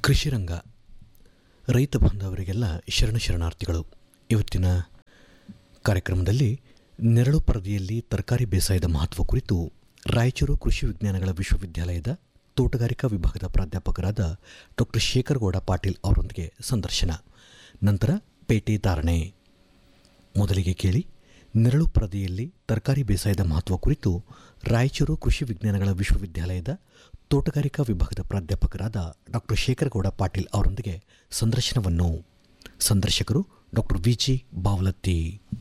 ಕೃಷಿರಂಗ ರೈತ ಬಾಂಧವರಿಗೆಲ್ಲ ಶರಣ ಶರಣಾರ್ಥಿಗಳು ಇವತ್ತಿನ ಕಾರ್ಯಕ್ರಮದಲ್ಲಿ ನೆರಳು ಪರದೆಯಲ್ಲಿ ತರಕಾರಿ ಬೇಸಾಯದ ಮಹತ್ವ ಕುರಿತು ರಾಯಚೂರು ಕೃಷಿ ವಿಜ್ಞಾನಗಳ ವಿಶ್ವವಿದ್ಯಾಲಯದ ತೋಟಗಾರಿಕಾ ವಿಭಾಗದ ಪ್ರಾಧ್ಯಾಪಕರಾದ ಡಾಕ್ಟರ್ ಶೇಖರಗೌಡ ಪಾಟೀಲ್ ಅವರೊಂದಿಗೆ ಸಂದರ್ಶನ ನಂತರ ಪೇಟೆ ಧಾರಣೆ ಮೊದಲಿಗೆ ಕೇಳಿ ನೆರಳು ಪರದೆಯಲ್ಲಿ ತರಕಾರಿ ಬೇಸಾಯದ ಮಹತ್ವ ಕುರಿತು ರಾಯಚೂರು ಕೃಷಿ ವಿಜ್ಞಾನಗಳ ವಿಶ್ವವಿದ್ಯಾಲಯದ ತೋಟಗಾರಿಕಾ ವಿಭಾಗದ ಪ್ರಾಧ್ಯಾಪಕರಾದ ಡಾಕ್ಟರ್ ಶೇಖರಗೌಡ ಪಾಟೀಲ್ ಅವರೊಂದಿಗೆ ಸಂದರ್ಶನವನ್ನು ಸಂದರ್ಶಕರು ಡಾಕ್ಟರ್ ವಿ ಜಿ ಬಾವಲತ್ತಿ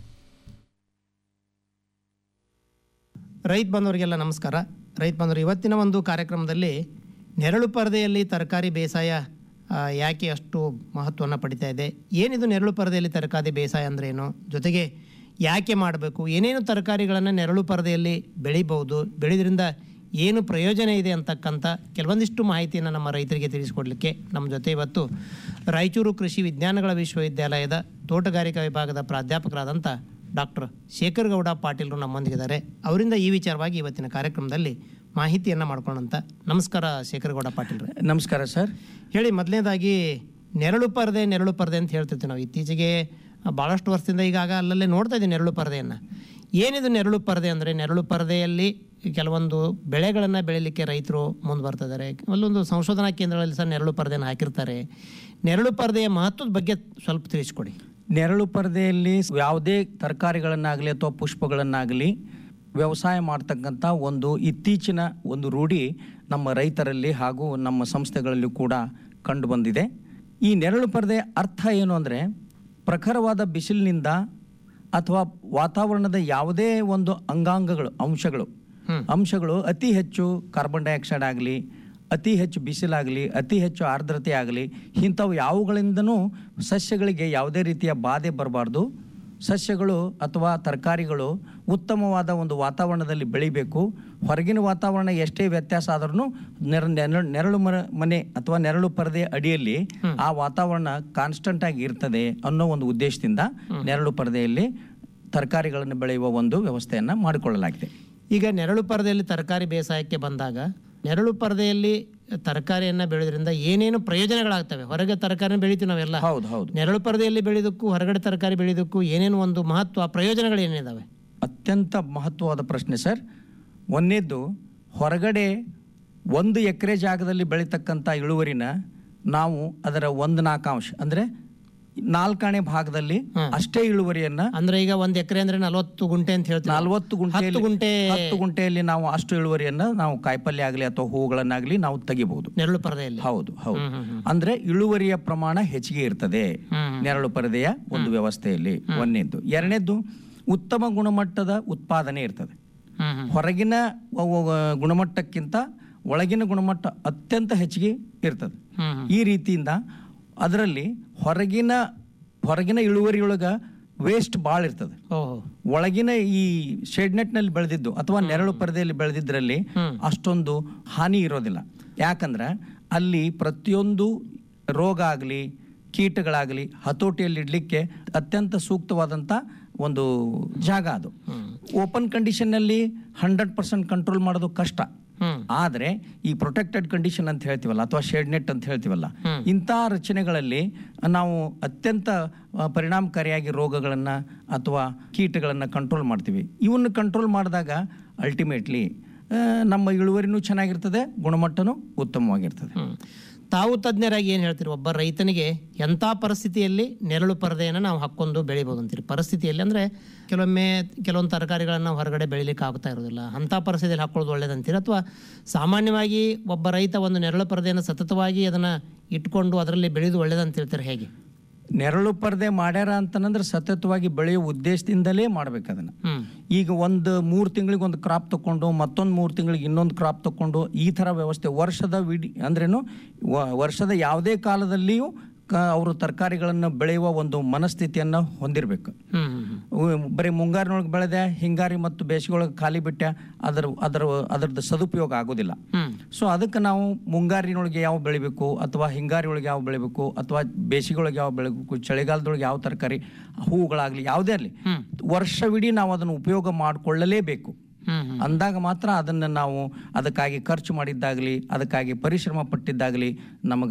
ರೈತ ಬಂಧುವರಿಗೆಲ್ಲ ನಮಸ್ಕಾರ ರೈತ ಬಂಧುವರು ಇವತ್ತಿನ ಒಂದು ಕಾರ್ಯಕ್ರಮದಲ್ಲಿ ನೆರಳು ಪರದೆಯಲ್ಲಿ ತರಕಾರಿ ಬೇಸಾಯ ಆ, ಯಾಕೆ ಅಷ್ಟು ಮಹತ್ವವನ್ನು ಪಡಿತಾ ಇದೆ ಏನಿದು ನೆರಳು ಪರದೆಯಲ್ಲಿ ತರಕಾರಿ ಬೇಸಾಯ ಅಂದ್ರೇನು ಜೊತೆಗೆ ಯಾಕೆ ಮಾಡಬೇಕು ಏನೇನು ತರಕಾರಿಗಳನ್ನು ನೆರಳು ಪರದೆಯಲ್ಲಿ ಬೆಳಿಬಹುದು ಬೆಳೆದ್ರಿಂದ ಏನು ಪ್ರಯೋಜನ ಇದೆ ಅಂತಕ್ಕಂಥ ಕೆಲವೊಂದಿಷ್ಟು ಮಾಹಿತಿಯನ್ನು ನಮ್ಮ ರೈತರಿಗೆ ತಿಳಿಸಿಕೊಡಲಿಕ್ಕೆ ನಮ್ಮ ಜೊತೆ ಇವತ್ತು ರಾಯಚೂರು ಕೃಷಿ ವಿಜ್ಞಾನಗಳ ವಿಶ್ವವಿದ್ಯಾಲಯದ ತೋಟಗಾರಿಕಾ ವಿಭಾಗದ ಪ್ರಾಧ್ಯಾಪಕರಾದಂಥ ಡಾಕ್ಟರ್ ಶೇಖರ್ ಗೌಡ ಪಾಟೀಲ್ರು ನಮ್ಮೊಂದಿಗಿದ್ದಾರೆ ಅವರಿಂದ ಈ ವಿಚಾರವಾಗಿ ಇವತ್ತಿನ ಕಾರ್ಯಕ್ರಮದಲ್ಲಿ ಮಾಹಿತಿಯನ್ನು ಮಾಡ್ಕೊಳ್ಳೋಂಥ ನಮಸ್ಕಾರ ಶೇಖರ್ ಗೌಡ ಪಾಟೀಲ್ರೆ ನಮಸ್ಕಾರ ಸರ್ ಹೇಳಿ ಮೊದಲನೇದಾಗಿ ನೆರಳು ಪರದೆ ನೆರಳು ಪರದೆ ಅಂತ ಹೇಳ್ತಿರ್ತೀವಿ ನಾವು ಇತ್ತೀಚೆಗೆ ಭಾಳಷ್ಟು ವರ್ಷದಿಂದ ಈಗಾಗ ಅಲ್ಲಲ್ಲೇ ನೋಡ್ತಾ ಇದ್ದೀವಿ ನೆರಳು ಪರದೆಯನ್ನು ಏನಿದು ನೆರಳು ಪರದೆ ಅಂದರೆ ನೆರಳು ಪರದೆಯಲ್ಲಿ ಕೆಲವೊಂದು ಬೆಳೆಗಳನ್ನು ಬೆಳೀಲಿಕ್ಕೆ ರೈತರು ಮುಂದೆ ಬರ್ತಿದ್ದಾರೆ ಅಲ್ಲೊಂದು ಸಂಶೋಧನಾ ಕೇಂದ್ರಗಳಲ್ಲಿ ಸಹ ನೆರಳು ಪರದೆಯನ್ನು ಹಾಕಿರ್ತಾರೆ ನೆರಳು ಪರದೆಯ ಮಹತ್ವದ ಬಗ್ಗೆ ಸ್ವಲ್ಪ ತಿಳಿಸ್ಕೊಡಿ ನೆರಳು ಪರದೆಯಲ್ಲಿ ಯಾವುದೇ ತರಕಾರಿಗಳನ್ನಾಗಲಿ ಅಥವಾ ಪುಷ್ಪಗಳನ್ನಾಗಲಿ ವ್ಯವಸಾಯ ಮಾಡ್ತಕ್ಕಂಥ ಒಂದು ಇತ್ತೀಚಿನ ಒಂದು ರೂಢಿ ನಮ್ಮ ರೈತರಲ್ಲಿ ಹಾಗೂ ನಮ್ಮ ಸಂಸ್ಥೆಗಳಲ್ಲಿ ಕೂಡ ಕಂಡು ಬಂದಿದೆ ಈ ನೆರಳು ಪರದೆ ಅರ್ಥ ಏನು ಅಂದರೆ ಪ್ರಖರವಾದ ಬಿಸಿಲಿನಿಂದ ಅಥವಾ ವಾತಾವರಣದ ಯಾವುದೇ ಒಂದು ಅಂಗಾಂಗಗಳು ಅಂಶಗಳು ಅಂಶಗಳು ಅತಿ ಹೆಚ್ಚು ಕಾರ್ಬನ್ ಡೈಆಕ್ಸೈಡ್ ಆಗಲಿ ಅತಿ ಹೆಚ್ಚು ಬಿಸಿಲಾಗಲಿ ಅತಿ ಹೆಚ್ಚು ಆರ್ದ್ರತೆ ಆಗಲಿ ಇಂಥವು ಯಾವುಗಳಿಂದನೂ ಸಸ್ಯಗಳಿಗೆ ಯಾವುದೇ ರೀತಿಯ ಬಾಧೆ ಬರಬಾರ್ದು ಸಸ್ಯಗಳು ಅಥವಾ ತರಕಾರಿಗಳು ಉತ್ತಮವಾದ ಒಂದು ವಾತಾವರಣದಲ್ಲಿ ಬೆಳಿಬೇಕು ಹೊರಗಿನ ವಾತಾವರಣ ಎಷ್ಟೇ ವ್ಯತ್ಯಾಸ ಆದ್ರೂ ನೆರ ನೆರಳು ನೆರಳು ಮರ ಮನೆ ಅಥವಾ ನೆರಳು ಪರದೆ ಅಡಿಯಲ್ಲಿ ಆ ವಾತಾವರಣ ಕಾನ್ಸ್ಟಂಟ್ ಆಗಿ ಇರ್ತದೆ ಅನ್ನೋ ಒಂದು ಉದ್ದೇಶದಿಂದ ನೆರಳು ಪರದೆಯಲ್ಲಿ ತರಕಾರಿಗಳನ್ನು ಬೆಳೆಯುವ ಒಂದು ವ್ಯವಸ್ಥೆಯನ್ನು ಮಾಡಿಕೊಳ್ಳಲಾಗಿದೆ ಈಗ ನೆರಳು ಪರದೆಯಲ್ಲಿ ತರಕಾರಿ ಬೇಸಾಯಕ್ಕೆ ಬಂದಾಗ ನೆರಳು ಪರದೆಯಲ್ಲಿ ತರಕಾರಿಯನ್ನು ಬೆಳೆದ್ರಿಂದ ಏನೇನು ಪ್ರಯೋಜನಗಳಾಗ್ತವೆ ಹೊರಗೆ ತರಕಾರಿ ಬೆಳಿತೀವಿ ನಾವೆಲ್ಲ ಹೌದು ಹೌದು ನೆರಳು ಪರದೆಯಲ್ಲಿ ಬೆಳೆಯೋದಕ್ಕೂ ಹೊರಗಡೆ ತರಕಾರಿ ಬೆಳೆಯೋದಕ್ಕೂ ಏನೇನು ಒಂದು ಮಹತ್ವ ಪ್ರಯೋಜನಗಳು ಏನಿದಾವೆ ಅತ್ಯಂತ ಮಹತ್ವವಾದ ಪ್ರಶ್ನೆ ಸರ್ ಒಂದನೇದ್ದು ಹೊರಗಡೆ ಒಂದು ಎಕರೆ ಜಾಗದಲ್ಲಿ ಬೆಳೀತಕ್ಕಂಥ ಇಳುವರಿನ ನಾವು ಅದರ ಒಂದು ನಾಲ್ಕಾಂಶ ಅಂದರೆ ನಾಲ್ಕಾಣೆ ಭಾಗದಲ್ಲಿ ಅಷ್ಟೇ ಇಳುವರಿಯನ್ನ ಅಂದ್ರೆ ಈಗ ಒಂದ್ ಎಕರೆ ಅಂದ್ರೆ ನಲವತ್ತು ಗುಂಟೆ ಅಂತ ಹೇಳ್ತೀವಿ ನಲ್ವತ್ತು ಗುಂಟೆಯಲ್ಲಿ ಹತ್ತು ಗುಂಟೆ ಹತ್ತು ಗುಂಟೆಯಲ್ಲಿ ನಾವು ಅಷ್ಟು ಇಳುವರಿಯನ್ನ ನಾವು ಕಾಯಿಪಲ್ಯ ಆಗಲಿ ಅಥವಾ ಹೂಗಳನ್ನಾಗಲಿ ನಾವು ತೆಗಿಬಹುದು ನೆರಳು ಪರದೆಯಲ್ಲಿ ಹೌದು ಹೌದು ಅಂದ್ರೆ ಇಳುವರಿಯ ಪ್ರಮಾಣ ಹೆಚ್ಚಿಗೆ ಇರ್ತದೆ ಹ್ಮ್. ನೆರಳು ಪರದೆಯ ಒಂದು ವ್ಯವಸ್ಥೆಯಲ್ಲಿ ಒಂದನೇದ್ದು ಎರಡನೇದ್ದು ಉತ್ತಮ ಗುಣಮಟ್ಟದ ಉತ್ಪಾದನೆ ಇರ್ತದೆ ಹ್ಮ್ ಹ್ಮ್ ಹೊರಗಿನ ವ- ವ- ಗುಣಮಟ್ಟಕ್ಕಿಂತ ಒಳಗಿನ ಗುಣಮಟ್ಟ ಅತ್ಯಂತ ಹೆಚ್ಚಿಗೆ ಇರ್ತದೆ ಹ್ಮ್ ಈ ರೀತಿಯಿಂದ ಅದರಲ್ಲಿ ಹೊರಗಿನ ಹೊರಗಿನ ಇಳುವರಿಯೊಳಗ ವೇಸ್ಟ್ ಭಾಳ ಇರ್ತದೆ ಓಹೋ ಒಳಗಿನ ಈ ಶೆಡ್ನೆಟ್ನಲ್ಲಿ ಬೆಳೆದಿದ್ದು ಅಥವಾ ನೆರಳು ಪರದೆಯಲ್ಲಿ ಬೆಳೆದಿದ್ದರಲ್ಲಿ ಅಷ್ಟೊಂದು ಹಾನಿ ಇರೋದಿಲ್ಲ ಯಾಕಂದ್ರೆ ಅಲ್ಲಿ ಪ್ರತಿಯೊಂದು ರೋಗ ಆಗಲಿ ಕೀಟಗಳಾಗಲಿ ಹತೋಟಿಯಲ್ಲಿ ಇಡಲಿಕ್ಕೆ ಅತ್ಯಂತ ಸೂಕ್ತವಾದಂಥ ಒಂದು ಜಾಗ ಅದು ಓಪನ್ ಕಂಡೀಷನ್ನಲ್ಲಿ ಹಂಡ್ರೆಡ್ ಪರ್ಸೆಂಟ್ ಕಂಟ್ರೋಲ್ ಮಾಡೋದು ಕಷ್ಟ ಹ್ಮ್ ಆದರೆ ಈ ಪ್ರೊಟೆಕ್ಟೆಡ್ ಕಂಡೀಷನ್ ಅಂತ ಹೇಳ್ತೀವಲ್ಲ ಅಥವಾ ಶೇಡ್ ನೆಟ್ ಅಂತ ಹೇಳ್ತೀವಲ್ಲ ಇಂಥ ರಚನೆಗಳಲ್ಲಿ ನಾವು ಅತ್ಯಂತ ಆ, ಪರಿಣಾಮಕಾರಿಯಾಗಿ ರೋಗಗಳನ್ನು ಅಥವಾ ಕೀಟಗಳನ್ನು ಕಂಟ್ರೋಲ್ ಮಾಡ್ತೀವಿ ಇವನ್ನು ಕಂಟ್ರೋಲ್ ಮಾಡಿದಾಗ ಅಲ್ಟಿಮೇಟ್ಲಿ ನಮ್ಮ ಇಳುವರಿನೂ ಚೆನ್ನಾಗಿರ್ತದೆ ಗುಣಮಟ್ಟನೂ ಉತ್ತಮವಾಗಿರ್ತದೆ ಹ್ಮ್. ತಾವು ತಜ್ಞರಾಗಿ ಏನು ಹೇಳ್ತೀರಿ ಒಬ್ಬ ರೈತನಿಗೆ ಎಂಥ ಪರಿಸ್ಥಿತಿಯಲ್ಲಿ ನೆರಳು ಪರದೆಯನ್ನು ನಾವು ಹಾಕ್ಕೊಂಡು ಬೆಳಿಬೋದು ಅಂತೀರಿ ಪರಿಸ್ಥಿತಿಯಲ್ಲಿ ಅಂದರೆ ಕೆಲವೊಮ್ಮೆ ಕೆಲವೊಂದು ತರಕಾರಿಗಳನ್ನು ನಾವು ಹೊರಗಡೆ ಬೆಳಿಲಿಕ್ಕೆ ಆಗ್ತಾ ಇರೋದಿಲ್ಲ ಅಂಥ ಪರಿಸ್ಥಿತಿಯಲ್ಲಿ ಹಾಕ್ಕೊಳ್ಳೋದು ಒಳ್ಳೇದಂತೀರಿ ಅಥವಾ ಸಾಮಾನ್ಯವಾಗಿ ಒಬ್ಬ ರೈತ ಒಂದು ನೆರಳು ಪರದೆಯನ್ನು ಸತತವಾಗಿ ಅದನ್ನು ಇಟ್ಕೊಂಡು ಅದರಲ್ಲಿ ಬೆಳೆದು ಒಳ್ಳೇದಂತ ಹೇಳ್ತಾರೆ ಹೇಗೆ ನೆರಳು ಪರದೆ ಮಾಡ್ಯಾರ ಅಂತಂದ್ರೆ ಸತತವಾಗಿ ಬೆಳೆಯೋ ಉದ್ದೇಶದಿಂದಲೇ ಮಾಡ್ಬೇಕು ಅದನ್ನು ಹ್ಮ್ ಈಗ ಒಂದು ಮೂರು ತಿಂಗಳಿಗೆ ಒಂದು ಕ್ರಾಪ್ ತಗೊಂಡು ಮತ್ತೊಂದು ಮೂರು ತಿಂಗಳಿಗೆ ಇನ್ನೊಂದು ಕ್ರಾಪ್ ತಗೊಂಡು ಈ ಥರ ವ್ಯವಸ್ಥೆ ವರ್ಷದ ವಿಡಿ ಅಂದ್ರೇನು ವ- ವರ್ಷದ ಯಾವುದೇ ಕಾಲದಲ್ಲಿಯೂ ಕ ಅವರು ತರಕಾರಿಗಳನ್ನು ಬೆಳೆಯುವ ಒಂದು ಮನಸ್ಥಿತಿಯನ್ನು ಹೊಂದಿರಬೇಕು ಹ್ಮ್ ಹ್ಮ್ ಹ್ಮ್. ಬರೀ ಮುಂಗಾರಿನೊಳಗೆ ಬೆಳೆದೆ ಹಿಂಗಾರಿ ಮತ್ತು ಬೇಸಿಗೆಯೊಳಗೆ ಖಾಲಿ ಬಿಟ್ಟೆ ಅದರ ಅದರ ಅದರದ್ದು ಸದುಪಯೋಗ ಆಗೋದಿಲ್ಲ ಹ್ಮ್ ಸೊ ಅದಕ್ಕೆ ನಾವು ಮುಂಗಾರಿನೊಳಗೆ ಯಾವ ಬೆಳಿಬೇಕು ಅಥವಾ ಹಿಂಗಾರಿ ಒಳಗೆ ಯಾವ ಬೆಳಿಬೇಕು ಅಥವಾ ಬೇಸಿಗೆ ಯಾವ ಬೆಳಿಬೇಕು ಚಳಿಗಾಲದೊಳಗೆ ಯಾವ ತರಕಾರಿ ಹೂವುಗಳಾಗಲಿ ಯಾವುದೇ ಆಗಲಿ ವರ್ಷವಿಡೀ ನಾವು ಅದನ್ನು ಉಪಯೋಗ ಮಾಡಿಕೊಳ್ಳಲೇಬೇಕು ಹ್ಮ್ ಹ್ಮ್ ಅಂದಾಗ ಮಾತ್ರ ಅದನ್ನು ನಾವು ಅದಕ್ಕಾಗಿ ಖರ್ಚು ಮಾಡಿದ್ದಾಗಲಿ ಅದಕ್ಕಾಗಿ ಪರಿಶ್ರಮ ಪಟ್ಟಿದ್ದಾಗಲಿ ನಮಗೆ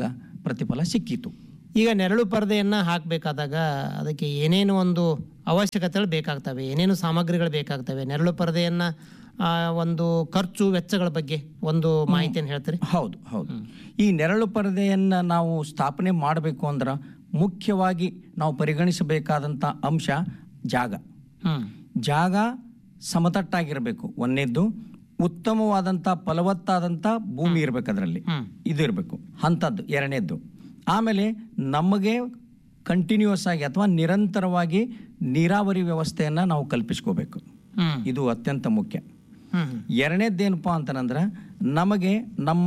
ಪ್ರತಿಫಲ ಸಿಕ್ಕಿತು ಈಗ ನೆರಳು ಪರದೆಯನ್ನು ಹಾಕಬೇಕಾದಾಗ ಅದಕ್ಕೆ ಏನೇನು ಒಂದು ಅವಶ್ಯಕತೆಗಳು ಬೇಕಾಗ್ತವೆ ಏನೇನು ಸಾಮಗ್ರಿಗಳು ಬೇಕಾಗ್ತವೆ ನೆರಳು ಪರದೆಯನ್ನು ಆ, ಒಂದು ಖರ್ಚು ವೆಚ್ಚಗಳ ಬಗ್ಗೆ ಒಂದು ಮಾಹಿತಿಯನ್ನು ಹೇಳ್ತೀರಿ ಹೌದು ಹೌದು ಈ ನೆರಳು ಪರದೆಯನ್ನು ನಾವು ಸ್ಥಾಪನೆ ಮಾಡಬೇಕು ಅಂದ್ರೆ ಮುಖ್ಯವಾಗಿ ನಾವು ಪರಿಗಣಿಸಬೇಕಾದಂಥ ಅಂಶ ಜಾಗ ಹ್ಮ್ ಜಾಗ ಸಮತಟ್ಟಾಗಿರಬೇಕು ಒಂದನೇದ್ದು ಉತ್ತಮವಾದಂಥ ಫಲವತ್ತಾದಂಥ ಭೂಮಿ ಇರಬೇಕು ಅದರಲ್ಲಿ ಹ್ಮ್. ಇದು ಇರಬೇಕು ಅಂಥದ್ದು ಎರಡನೇದ್ದು ಆಮೇಲೆ ನಮಗೆ ಕಂಟಿನ್ಯೂಸ್ ಆಗಿ ಅಥವಾ ನಿರಂತರವಾಗಿ ನೀರಾವರಿ ವ್ಯವಸ್ಥೆಯನ್ನು ನಾವು ಕಲ್ಪಿಸ್ಕೋಬೇಕು ಹ್ಮ್ ಇದು ಅತ್ಯಂತ ಮುಖ್ಯ ಹ್ಮ್ ಎರಡನೇದ್ದೇನಪ್ಪ ಅಂತಂದ್ರೆ ನಮಗೆ ನಮ್ಮ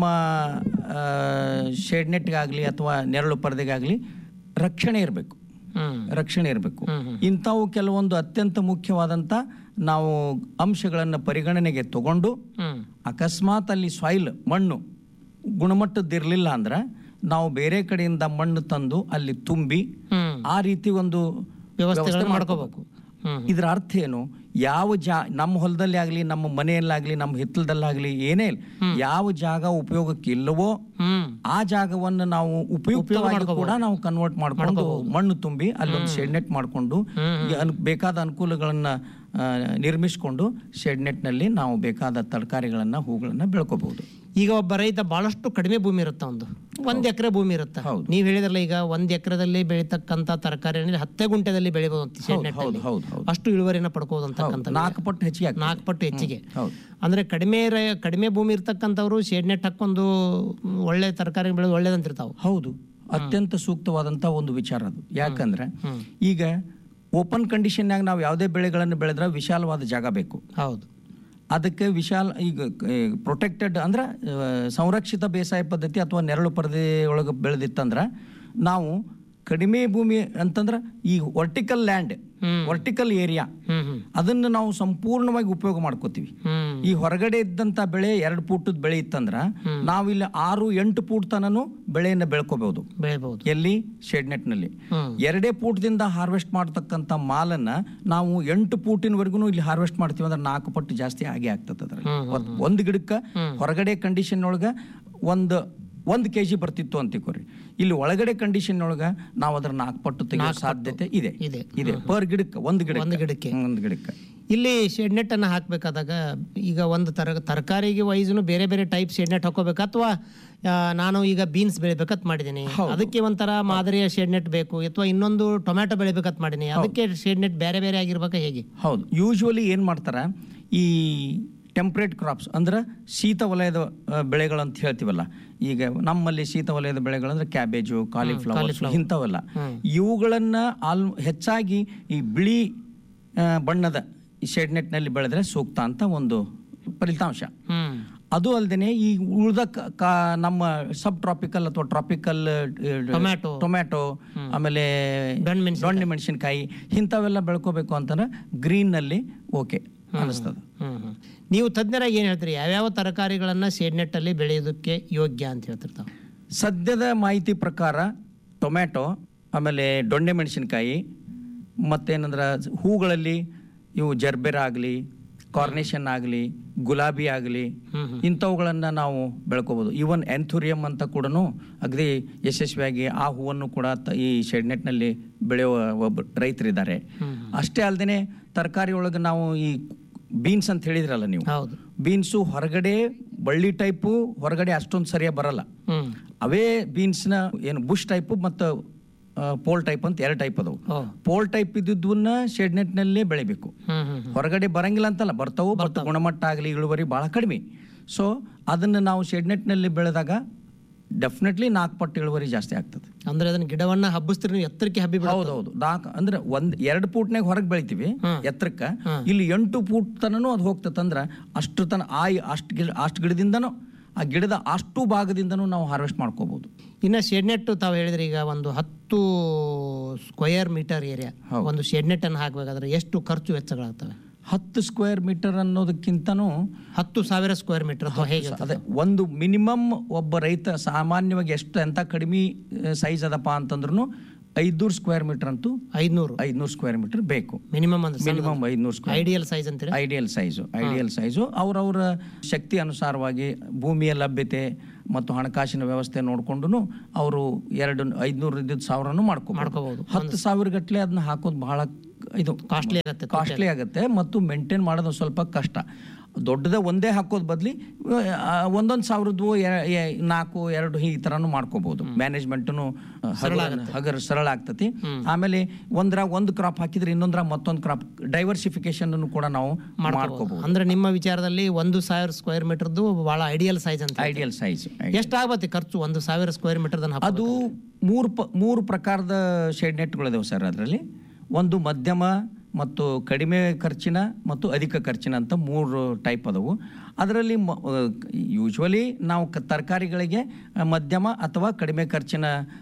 ಶೇಡ್ ನೆಟ್ಗಾಗಲಿ ಅಥವಾ ನೆರಳು ಪರದೆಗಾಗಲಿ ರಕ್ಷಣೆ ಇರಬೇಕು ಹ್ಮ್ ರಕ್ಷಣೆ ಇರಬೇಕು ಇಂಥವು ಕೆಲವೊಂದು ಅತ್ಯಂತ ಮುಖ್ಯವಾದಂಥ ನಾವು ಅಂಶಗಳನ್ನು ಪರಿಗಣನೆಗೆ ತಗೊಂಡು ಹ್ಮ್ ಅಕಸ್ಮಾತ್ ಅಲ್ಲಿ ಸಾಯಿಲ್ ಮಣ್ಣು ಗುಣಮಟ್ಟದ್ದಿರಲಿಲ್ಲ ಅಂದ್ರೆ ನಾವು ಬೇರೆ ಕಡೆಯಿಂದ ಮಣ್ಣು ತಂದು ಅಲ್ಲಿ ತುಂಬಿ ಹ್ಮ್ ಆ ರೀತಿ ಒಂದು ವ್ಯವಸ್ಥೆಗಳನ್ನ ಮಾಡ್ಕೋಬೇಕು ಹ್ಮ್ ಇದರ ಅರ್ಥ ಏನು ಯಾವ ಜಾ ನಮ್ಮ ಹೊಲದಲ್ಲಿ ಆಗಲಿ ನಮ್ಮ ಮನೆಯಲ್ಲಾಗಲಿ ನಮ್ಮ ಹಿತ್ತಲದಲ್ಲಾಗಲಿ ಏನೇ ಇರ್ಲಿ, ಯಾವ ಜಾಗ ಉಪಯೋಗಕ್ಕೆ ಇಲ್ಲವೋ ಹ್ಮ್ ಆ ಜಾಗವನ್ನು ನಾವು ಉಪಯುಕ್ತವಾಗಿ ಕೂಡ ನಾವು ಕನ್ವರ್ಟ್ ಮಾಡ್ಕೊಂಡು ಮಣ್ಣು ತುಂಬಿ ಅಲ್ಲೊಂದು ಶೆಡ್ ನೆಟ್ ಮಾಡಿಕೊಂಡು ಬೇಕಾದ ಅನುಕೂಲಗಳನ್ನ ಆ, ನಿರ್ಮಿಸಿಕೊಂಡು ಶೆಡ್ ನೆಟ್ನಲ್ಲಿ ನಾವು ಬೇಕಾದ ತರಕಾರಿಗಳನ್ನ ಹೂಗಳನ್ನ ಬೆಳ್ಕೋಬಹುದು ಈಗ ಒಬ್ಬ ರೈತ ಬಹಳಷ್ಟು ಕಡಿಮೆ ಭೂಮಿ ಇರುತ್ತೆ ಒಂದು ಒಂದ್ ಎಕರೆ ಭೂಮಿ ಇರುತ್ತೆ ಹೌದು. ನೀವ್ ಹೇಳಿದ್ರಲ್ಲ ಈಗ ಒಂದ್ ಎಕರೆದಲ್ಲಿ ಬೆಳೀತಕ್ಕಂತ ತರಕಾರಿ ಹತ್ತೆ ಗುಂಟೆದಲ್ಲಿ ಬೆಳಿಬಹುದು ಅಂತ shade net ಹೌದು ಅಲ್ಲಿ. ಹೌದು ಹೌದು ಅಷ್ಟು ಇಳುವರಿನ ಪಡ್ಕೋದು ಅಂತಕ್ಕಂಥ ನಾಲ್ಕು ಪಟ್ಟು ಹೆಚ್ಚಿಗೆ ಆಗ್ತದೆ. ನಾಲ್ಕು ಪಟ್ಟು ಹೆಚ್ಚಿಗೆ ಹೌದು ಅಂದ್ರೆ ಕಡಿಮೆ ರೈ- ಕಡಿಮೆ ಭೂಮಿ ಇರ್ತಕ್ಕಂಥವ್ರು ಶೇಡ್ ನೆಟ್ ಹಾಕೊಂಡು ಮ್, ಒಳ್ಳೆ ತರಕಾರಿ ಬೆಳೆದು ಒಳ್ಳೇದಂತಿರ್ತಾವ ಹೌದು ಅತ್ಯಂತ ಸೂಕ್ತವಾದಂತ ಒಂದು ವಿಚಾರ ಅದು ಯಾಕಂದ್ರೆ ಈಗ ಓಪನ್ ಕಂಡೀಷನ್ನಾಗ ನಾವು ಯಾವುದೇ ಬೆಳೆಗಳನ್ನು ಬೆಳೆದ್ರೆ ವಿಶಾಲವಾದ ಜಾಗ ಬೇಕು ಹೌದು ಅದಕ್ಕೆ ವಿಶಾಲ ಈಗ ಪ್ರೊಟೆಕ್ಟೆಡ್ ಅಂದ್ರೆ ಆ, ಸಂರಕ್ಷಿತ ಬೇಸಾಯ ಪದ್ಧತಿ ಅಥವಾ ನೆರಳು ಪರದೆ ಒಳಗೆ ಬೆಳೆದಿತ್ತಂದ್ರೆ ನಾವು ಕಡಿಮೆ ಭೂಮಿ ಅಂತಂದ್ರೆ ಈ ವರ್ಟಿಕಲ್ ಲ್ಯಾಂಡ್ ವರ್ಟಿಕಲ್ ಏರಿಯಾ ಹ್ಮ್ ಹ್ಮ್ ಅದನ್ನು ನಾವು ಸಂಪೂರ್ಣವಾಗಿ ಉಪಯೋಗ ಮಾಡ್ಕೋತೀವಿ ಹ್ಮ್ ಈ ಹೊರಗಡೆ ಇದ್ದಂತ ಬೆಳೆ ಎರಡು ಫೂಟದ ಬೆಳೆ ಇತ್ತಂದ್ರ ನಾವಿಲ್ಲಿ ಆರು ಎಂಟು ಫೂಟ್ ತನನು ಬೆಳೆಯನ್ನು ಬೆಳ್ಕೋಬಹುದು ಬೆಳಿಬಹುದು ಎಲ್ಲಿ ಶೆಡ್ ನೆಟ್ನಲ್ಲಿ ಹ್ಮ್ ಎರಡೇ ಫೂಟ್ದಿಂದ ಹಾರ್ವೆಸ್ಟ್ ಮಾಡ್ತಕ್ಕಂಥ ಮಾಲನ್ನ ನಾವು ಎಂಟು ಫೂಟಿನವರೆಗೂ ಇಲ್ಲಿ ಹಾರ್ವೆಸ್ಟ್ ಮಾಡ್ತೀವಿ ಅಂದ್ರೆ ನಾಲ್ಕು ಪಟ್ಟು ಜಾಸ್ತಿ ಆಗೇ ಆಗ್ತದೆ ಅದರಲ್ಲಿ ಒಂದ್- ಒಂದು ಗಿಡಕ್ಕೆ ಹೊರಗಡೆ ಕಂಡೀಷನ್ ಒಳಗೆ ಒಂದು ಒಂದು ಕೆ ಜಿ ಬರ್ತಿತ್ತು ಅಂತ ತಿಳ್ಕೊರಿ ಇಲ್ಲಿ ಒಳಗಡೆ ಕಂಡೀಷನ್ ಒಳಗೆ ನಾವು ಅದ್ರ ನಾಲ್ಕು ಪಟ್ಟು ತೆಗೆಯೋ ಸಾಧ್ಯತೆ ಇದೆ ಇದೆ. ಇದೆ ಪರ್ ಗಿಡಕ್ಕೆ ಒಂದು ಗಿಡ ಒಂದು ಗಿಡಕ್ಕೆ ಒಂದು ಗಿಡಕ್ಕೆ ಇಲ್ಲಿ ಶೆಡ್ ನೆಟ್ ಅನ್ನ ಹಾಕ್ಬೇಕಾದಾಗ ಈಗ ಒಂದು ತರ ತರಕಾರಿಗೆ ವೈಸ್ನು ಬೇರೆ ಬೇರೆ ಟೈಪ್ ಶೆಡ್ ನೆಟ್ ಹಾಕೋಬೇಕು ಅಥವಾ ನಾನು ಈಗ ಬೀನ್ಸ್ ಬೆಳಿಬೇಕಂತ ಮಾಡಿದ್ದೀನಿ ಅದಕ್ಕೆ ಒಂಥರ ಮಾದರಿಯ ಶೆಡ್ ನೆಟ್ ಬೇಕು ಅಥವಾ ಇನ್ನೊಂದು ಟೊಮ್ಯಾಟೊ ಬೆಳಿಬೇಕಂತ ಮಾಡೀನಿ ಅದಕ್ಕೆ ಶೆಡ್ ನೆಟ್ ಬೇರೆ ಬೇರೆ ಆಗಿರ್ಬೇಕಾ ಹೇಗೆ ಹೌದು ಯೂಶ್ವಲಿ ಏನು ಮಾಡ್ತಾರೆ ಈ ಟೆಂಪ್ರೇಟ್ ಕ್ರಾಪ್ಸ್ ಅಂದ್ರೆ ಶೀತ ವಲಯದ ಆ, ಬೆಳೆಗಳಂತ ಹೇಳ್ತೀವಲ್ಲ ಈಗ ನಮ್ಮಲ್ಲಿ ಶೀತ ವಲಯದ ಬೆಳೆಗಳಂದ್ರೆ ಕ್ಯಾಬೇಜು ಕಾಲಿಫ್ಲವರ್ಸ್ ಇಂಥವೆಲ್ಲ ಇವುಗಳನ್ನ ಆಲ್ ಹೆಚ್ಚಾಗಿ ಈ ಬಿಳಿ ಆ, ಬಣ್ಣದ ಈ ಶೆಡ್ ನೆಟ್ನಲ್ಲಿ ಬೆಳೆದ್ರೆ ಸೂಕ್ತ ಅಂತ ಒಂದು ಫಲಿತಾಂಶ ಹ್ಮ್ ಅದು ಅಲ್ಲದೆ ಈ ಉಳಿದ ಕ- ಕ- ನಮ್ಮ ಸಬ್ ಟ್ರಾಪಿಕಲ್ ಅಥವಾ ಟ್ರಾಪಿಕಲ್ ಟೊಮ್ಯಾಟೊ ಟೊಮ್ಯಾಟೊ ಆಮೇಲೆ ದೊಣ್ಣೆ ಮೆಣಸಿನ್ಕಾಯಿ. ದೊಣ್ಣೆ ಮೆಣಸಿನಕಾಯಿ ಇಂಥವೆಲ್ಲ ಬೆಳ್ಕೋಬೇಕು ಅಂತಂದ್ರೆ ಗ್ರೀನ್ ನಲ್ಲಿ ಓಕೆ ಅನಿಸ್ತದೆ ಹ್ಮ್ ಹ್ಮ್ ನೀವು ತಜ್ಞರಾಗಿ ಏನು ಹೇಳ್ತೀರಿ ಯಾವ್ಯಾವ ತರಕಾರಿಗಳನ್ನ ಶೇಡ್ ನೆಟ್ ಅಲ್ಲಿ ಬೆಳೆಯೋದಕ್ಕೆ ಯೋಗ್ಯ ಅಂತ ಹೇಳ್ತಿರ್ತಾವೆ ಸದ್ಯದ ಮಾಹಿತಿ ಪ್ರಕಾರ ಟೊಮ್ಯಾಟೊ ಆಮೇಲೆ ದೊಣ್ಣೆ ಮೆಣಸಿನಕಾಯಿ ಮತ್ತೇನಂದ್ರೆ ಹೂಗಳಲ್ಲಿ ಇವು ಜರ್ಬೆರ ಆಗಲಿ ಕಾರ್ನೇಷನ್ ಆಗಲಿ ಗುಲಾಬಿ ಆಗಲಿ ಇಂಥವುಗಳನ್ನು ನಾವು ಬೆಳ್ಕೋಬೋದು ಈವನ್ ಎಂಥೂರಿಯಂ ಅಂತ ಕೂಡ ಅಗದಿ ಯಶಸ್ವಿಯಾಗಿ ಆ ಹೂವನ್ನು ಕೂಡ ತ- ಈ ಶೆಡ್ನೆಟ್ನಲ್ಲಿ ಬೆಳೆಯುವ ಒಬ್ಬ ರೈತರಿದ್ದಾರೆ ಅಷ್ಟೇ ಅಲ್ಲದೆ ತರಕಾರಿ ಒಳಗೆ ನಾವು ಈ ಬೀನ್ಸ್ ಅಂತ ಹೇಳಿದ್ರಲ್ಲ ನೀವು ಹೌದು ಬೀನ್ಸು ಹೊರಗಡೆ ಬಳ್ಳಿ ಟೈಪು ಹೊರಗಡೆ ಅಷ್ಟೊಂದು ಸರಿಯಾಗಿ ಬರಲ್ಲ ಹ್ಮ್ ಅವೇ ಬೀನ್ಸ್ನ ಏನು ಬುಷ್ ಟೈಪು ಮತ್ತು ಪೋಲ್ ಟೈಪ್ ಅಂತ ಎರಡು ಟೈಪ್ ಅದಾವು ಓ ಪೋಲ್ ಟೈಪ್ ಇದ್ದಿದ್ದನ್ನ ಶೆಡ್ ನೆಟ್ನಲ್ಲೇ ಬೆಳಿಬೇಕು ಹ್ಮ್ ಹ್ಮ್ ಹೊರಗಡೆ ಬರಂಗಿಲ್ಲ ಅಂತಲ್ಲ ಬರ್ತಾವು ಬಟ್ ಗುಣಮಟ್ಟ ಆಗಲಿ ಇಳುವರಿ ಭಾಳ ಕಡಿಮೆ ಸೊ ಅದನ್ನು ನಾವು ಶೆಡ್ ನೆಟ್ನಲ್ಲಿ ಬೆಳೆದಾಗ ಡೆಫಿನೆಟ್ಲಿ ನಾಲ್ಕು ಪಟ್ಟು ಇಳುವರಿ ಜಾಸ್ತಿ ಆಗ್ತದೆ ಅಂದ್ರೆ ಅದನ್ನ ಗಿಡವನ್ನ ಹಬ್ಬಿಸ್ತೀರಿ ನೀವು ಎತ್ತರಕ್ಕೆ ಹಬ್ಬಿ ಬಿಡ ಹೌದೌದು ನಾಲ್ಕು ಅಂದ್ರೆ ಒಂದ್ ಎರಡು ಫೂಟ್ನಾಗ ಹೊರಗೆ ಬೆಳಿತೀವಿ ಎತ್ತರಕ್ಕ ಇಲ್ಲಿ ಎಂಟು ಫೂಟ್ ತನನು ಅದು ಹೋಗ್ತದಂದ್ರ ಅಷ್ಟು ತನ ಆಯ್ ಅಷ್ಟು ಗಿಡ ಅಷ್ಟು ಗಿಡದಿಂದನೂ ಆ ಗಿಡದ ಅಷ್ಟು ಭಾಗದಿಂದನೂ ನಾವು ಹಾರ್ವೆಸ್ಟ್ ಮಾಡ್ಕೋಬಹುದು ಇನ್ನ ಶೆಡ್ ನೆಟ್ ತಾವು ಹೇಳಿದ್ರಿ ಈಗ ಒಂದು ಹತ್ತು ಸ್ಕ್ವಯರ್ ಮೀಟರ್ ಏರಿಯಾ ಒಂದು ಶೆಡ್ ನೆಟ್ ಅನ್ನು ಹಾಕಬೇಕಾದ್ರೆ ಎಷ್ಟು ಖರ್ಚು ವೆಚ್ಚಗಳಾಗ್ತವೆ ಹತ್ತು ಸ್ಕ್ವೇರ್ ಮೀಟರ್ ಅನ್ನೋದಕ್ಕಿಂತನೂ ಹತ್ತು ಸಾವಿರ ಸ್ಕ್ವೇರ್ ಮೀಟರ್ ಅಥವಾ ಹೇಗೆ ಅದೇ ಒಂದು ಮಿನಿಮಮ್ ಒಬ್ಬ ರೈತ ಸಾಮಾನ್ಯವಾಗಿ ಎಷ್ಟು ಎಂತ ಕಡಿಮೆ ಸೈಜ್ ಅದಪ್ಪ ಅಂತಂದ್ರೂ ಐದ್ನೂರು ಸ್ಕ್ವೇರ್ ಮೀಟರ್ ಅಂತೂ ಐದ್ನೂರು ಐದ್ನೂರು ಸ್ಕ್ವೇರ್ ಮೀಟರ್ ಬೇಕು ಮಿನಿಮಮ್ ಅಂದ್ರೆ ಮಿನಿಮಮ್ ಐದ್ನೂರು ಸ್ಕ್ವೇರ್ ಐಡಿಯಲ್ ಸೈಜ್ ಅಂತೀರಿ ಐಡಿಯಲ್ ಸೈಜು ಐಡಿಯಲ್ ಸೈಜು ಅವ್ರವ್ರ ಶಕ್ತಿ ಅನುಸಾರವಾಗಿ ಭೂಮಿಯ ಲಭ್ಯತೆ ಮತ್ತು ಹಣಕಾಸಿನ ವ್ಯವಸ್ಥೆ ನೋಡ್ಕೊಂಡು ಅವರು ಎರಡು ಐದುನೂರು ಇದ್ದಿದ್ದು ಸಾವಿರನು ಮಾಡ್ಕೋಬಹುದು ಮಾಡ್ಕೋಬಹುದು. ಹತ್ತು ಸಾವಿರ ಗಟ್ಟಲೆ ಅದನ್ನ ಹಾಕೋದು ಬಹಳ ಇದು ಕಾಸ್ಟ್ಲಿ ಆಗುತ್ತೆ ಕಾಸ್ಟ್ಲಿ ಆಗುತ್ತೆ ಮತ್ತು ಮೇಂಟೈನ್ ಮಾಡೋದು ಸ್ವಲ್ಪ ಕಷ್ಟ ದೊಡ್ಡದ ಒಂದೇ ಹಾಕೋದ್ ಬದ್ಲಿ ಒಂದೊಂದು ಸಾವಿರದ್ದು ಎ- ಎ- ನಾಲ್ಕು ಎರಡು ಈ ಥರನೂ ಮಾಡ್ಕೋಬಹುದು ಮ್ಯಾನೇಜ್ಮೆಂಟ್ನು ಹಗರ್ ಸರಳ ಆಗ್ತತಿ ಆಮೇಲೆ ಒಂದ್ರಾಗ ಒಂದು ಕ್ರಾಪ್ ಹಾಕಿದ್ರೆ ಇನ್ನೊಂದ್ರಾಗ ಮತ್ತೊಂದು ಕ್ರಾಪ್ ಡೈವರ್ಸಿಫಿಕೇಶನ್ ಕೂಡ ನಾವು ಮಾಡ್ಕೋಬಹುದು ಅಂದ್ರೆ ನಿಮ್ಮ ವಿಚಾರದಲ್ಲಿ ಒಂದು ಸಾವಿರ ಸ್ಕ್ವೇರ್ ಮೀಟರ್ದು ಬಹಳ ಐಡಿಯಲ್ ಸೈಜ್ ಅಂತ ಐಡಿಯಲ್ ಸೈಜ್ ಎಷ್ಟಾಗತ್ತೆ ಖರ್ಚು ಒಂದು ಸಾವಿರ ಸ್ಕ್ವೇರ್ ಮೀಟರ್ ಅದು ಮೂರು ಪ ಮೂರು ಪ್ರಕಾರದ ಶೇಡ್ ನೆಟ್ಗಳಿದಾವೆ ಸರ್ ಅದರಲ್ಲಿ ಒಂದು ಮಧ್ಯಮ ಮತ್ತು ಕಡಿಮೆ ಖರ್ಚಿನ ಮತ್ತು ಅಧಿಕ ಖರ್ಚಿನ ಅಂತ ಮೂರು ಟೈಪ್ ಅದಾವು ಅದರಲ್ಲಿ ಯೂಶ್ವಲಿ ನಾವು ಕ- ತರಕಾರಿಗಳಿಗೆ ಆ, ಮಧ್ಯಮ ಅಥವಾ ಕಡಿಮೆ ಖರ್ಚಿನ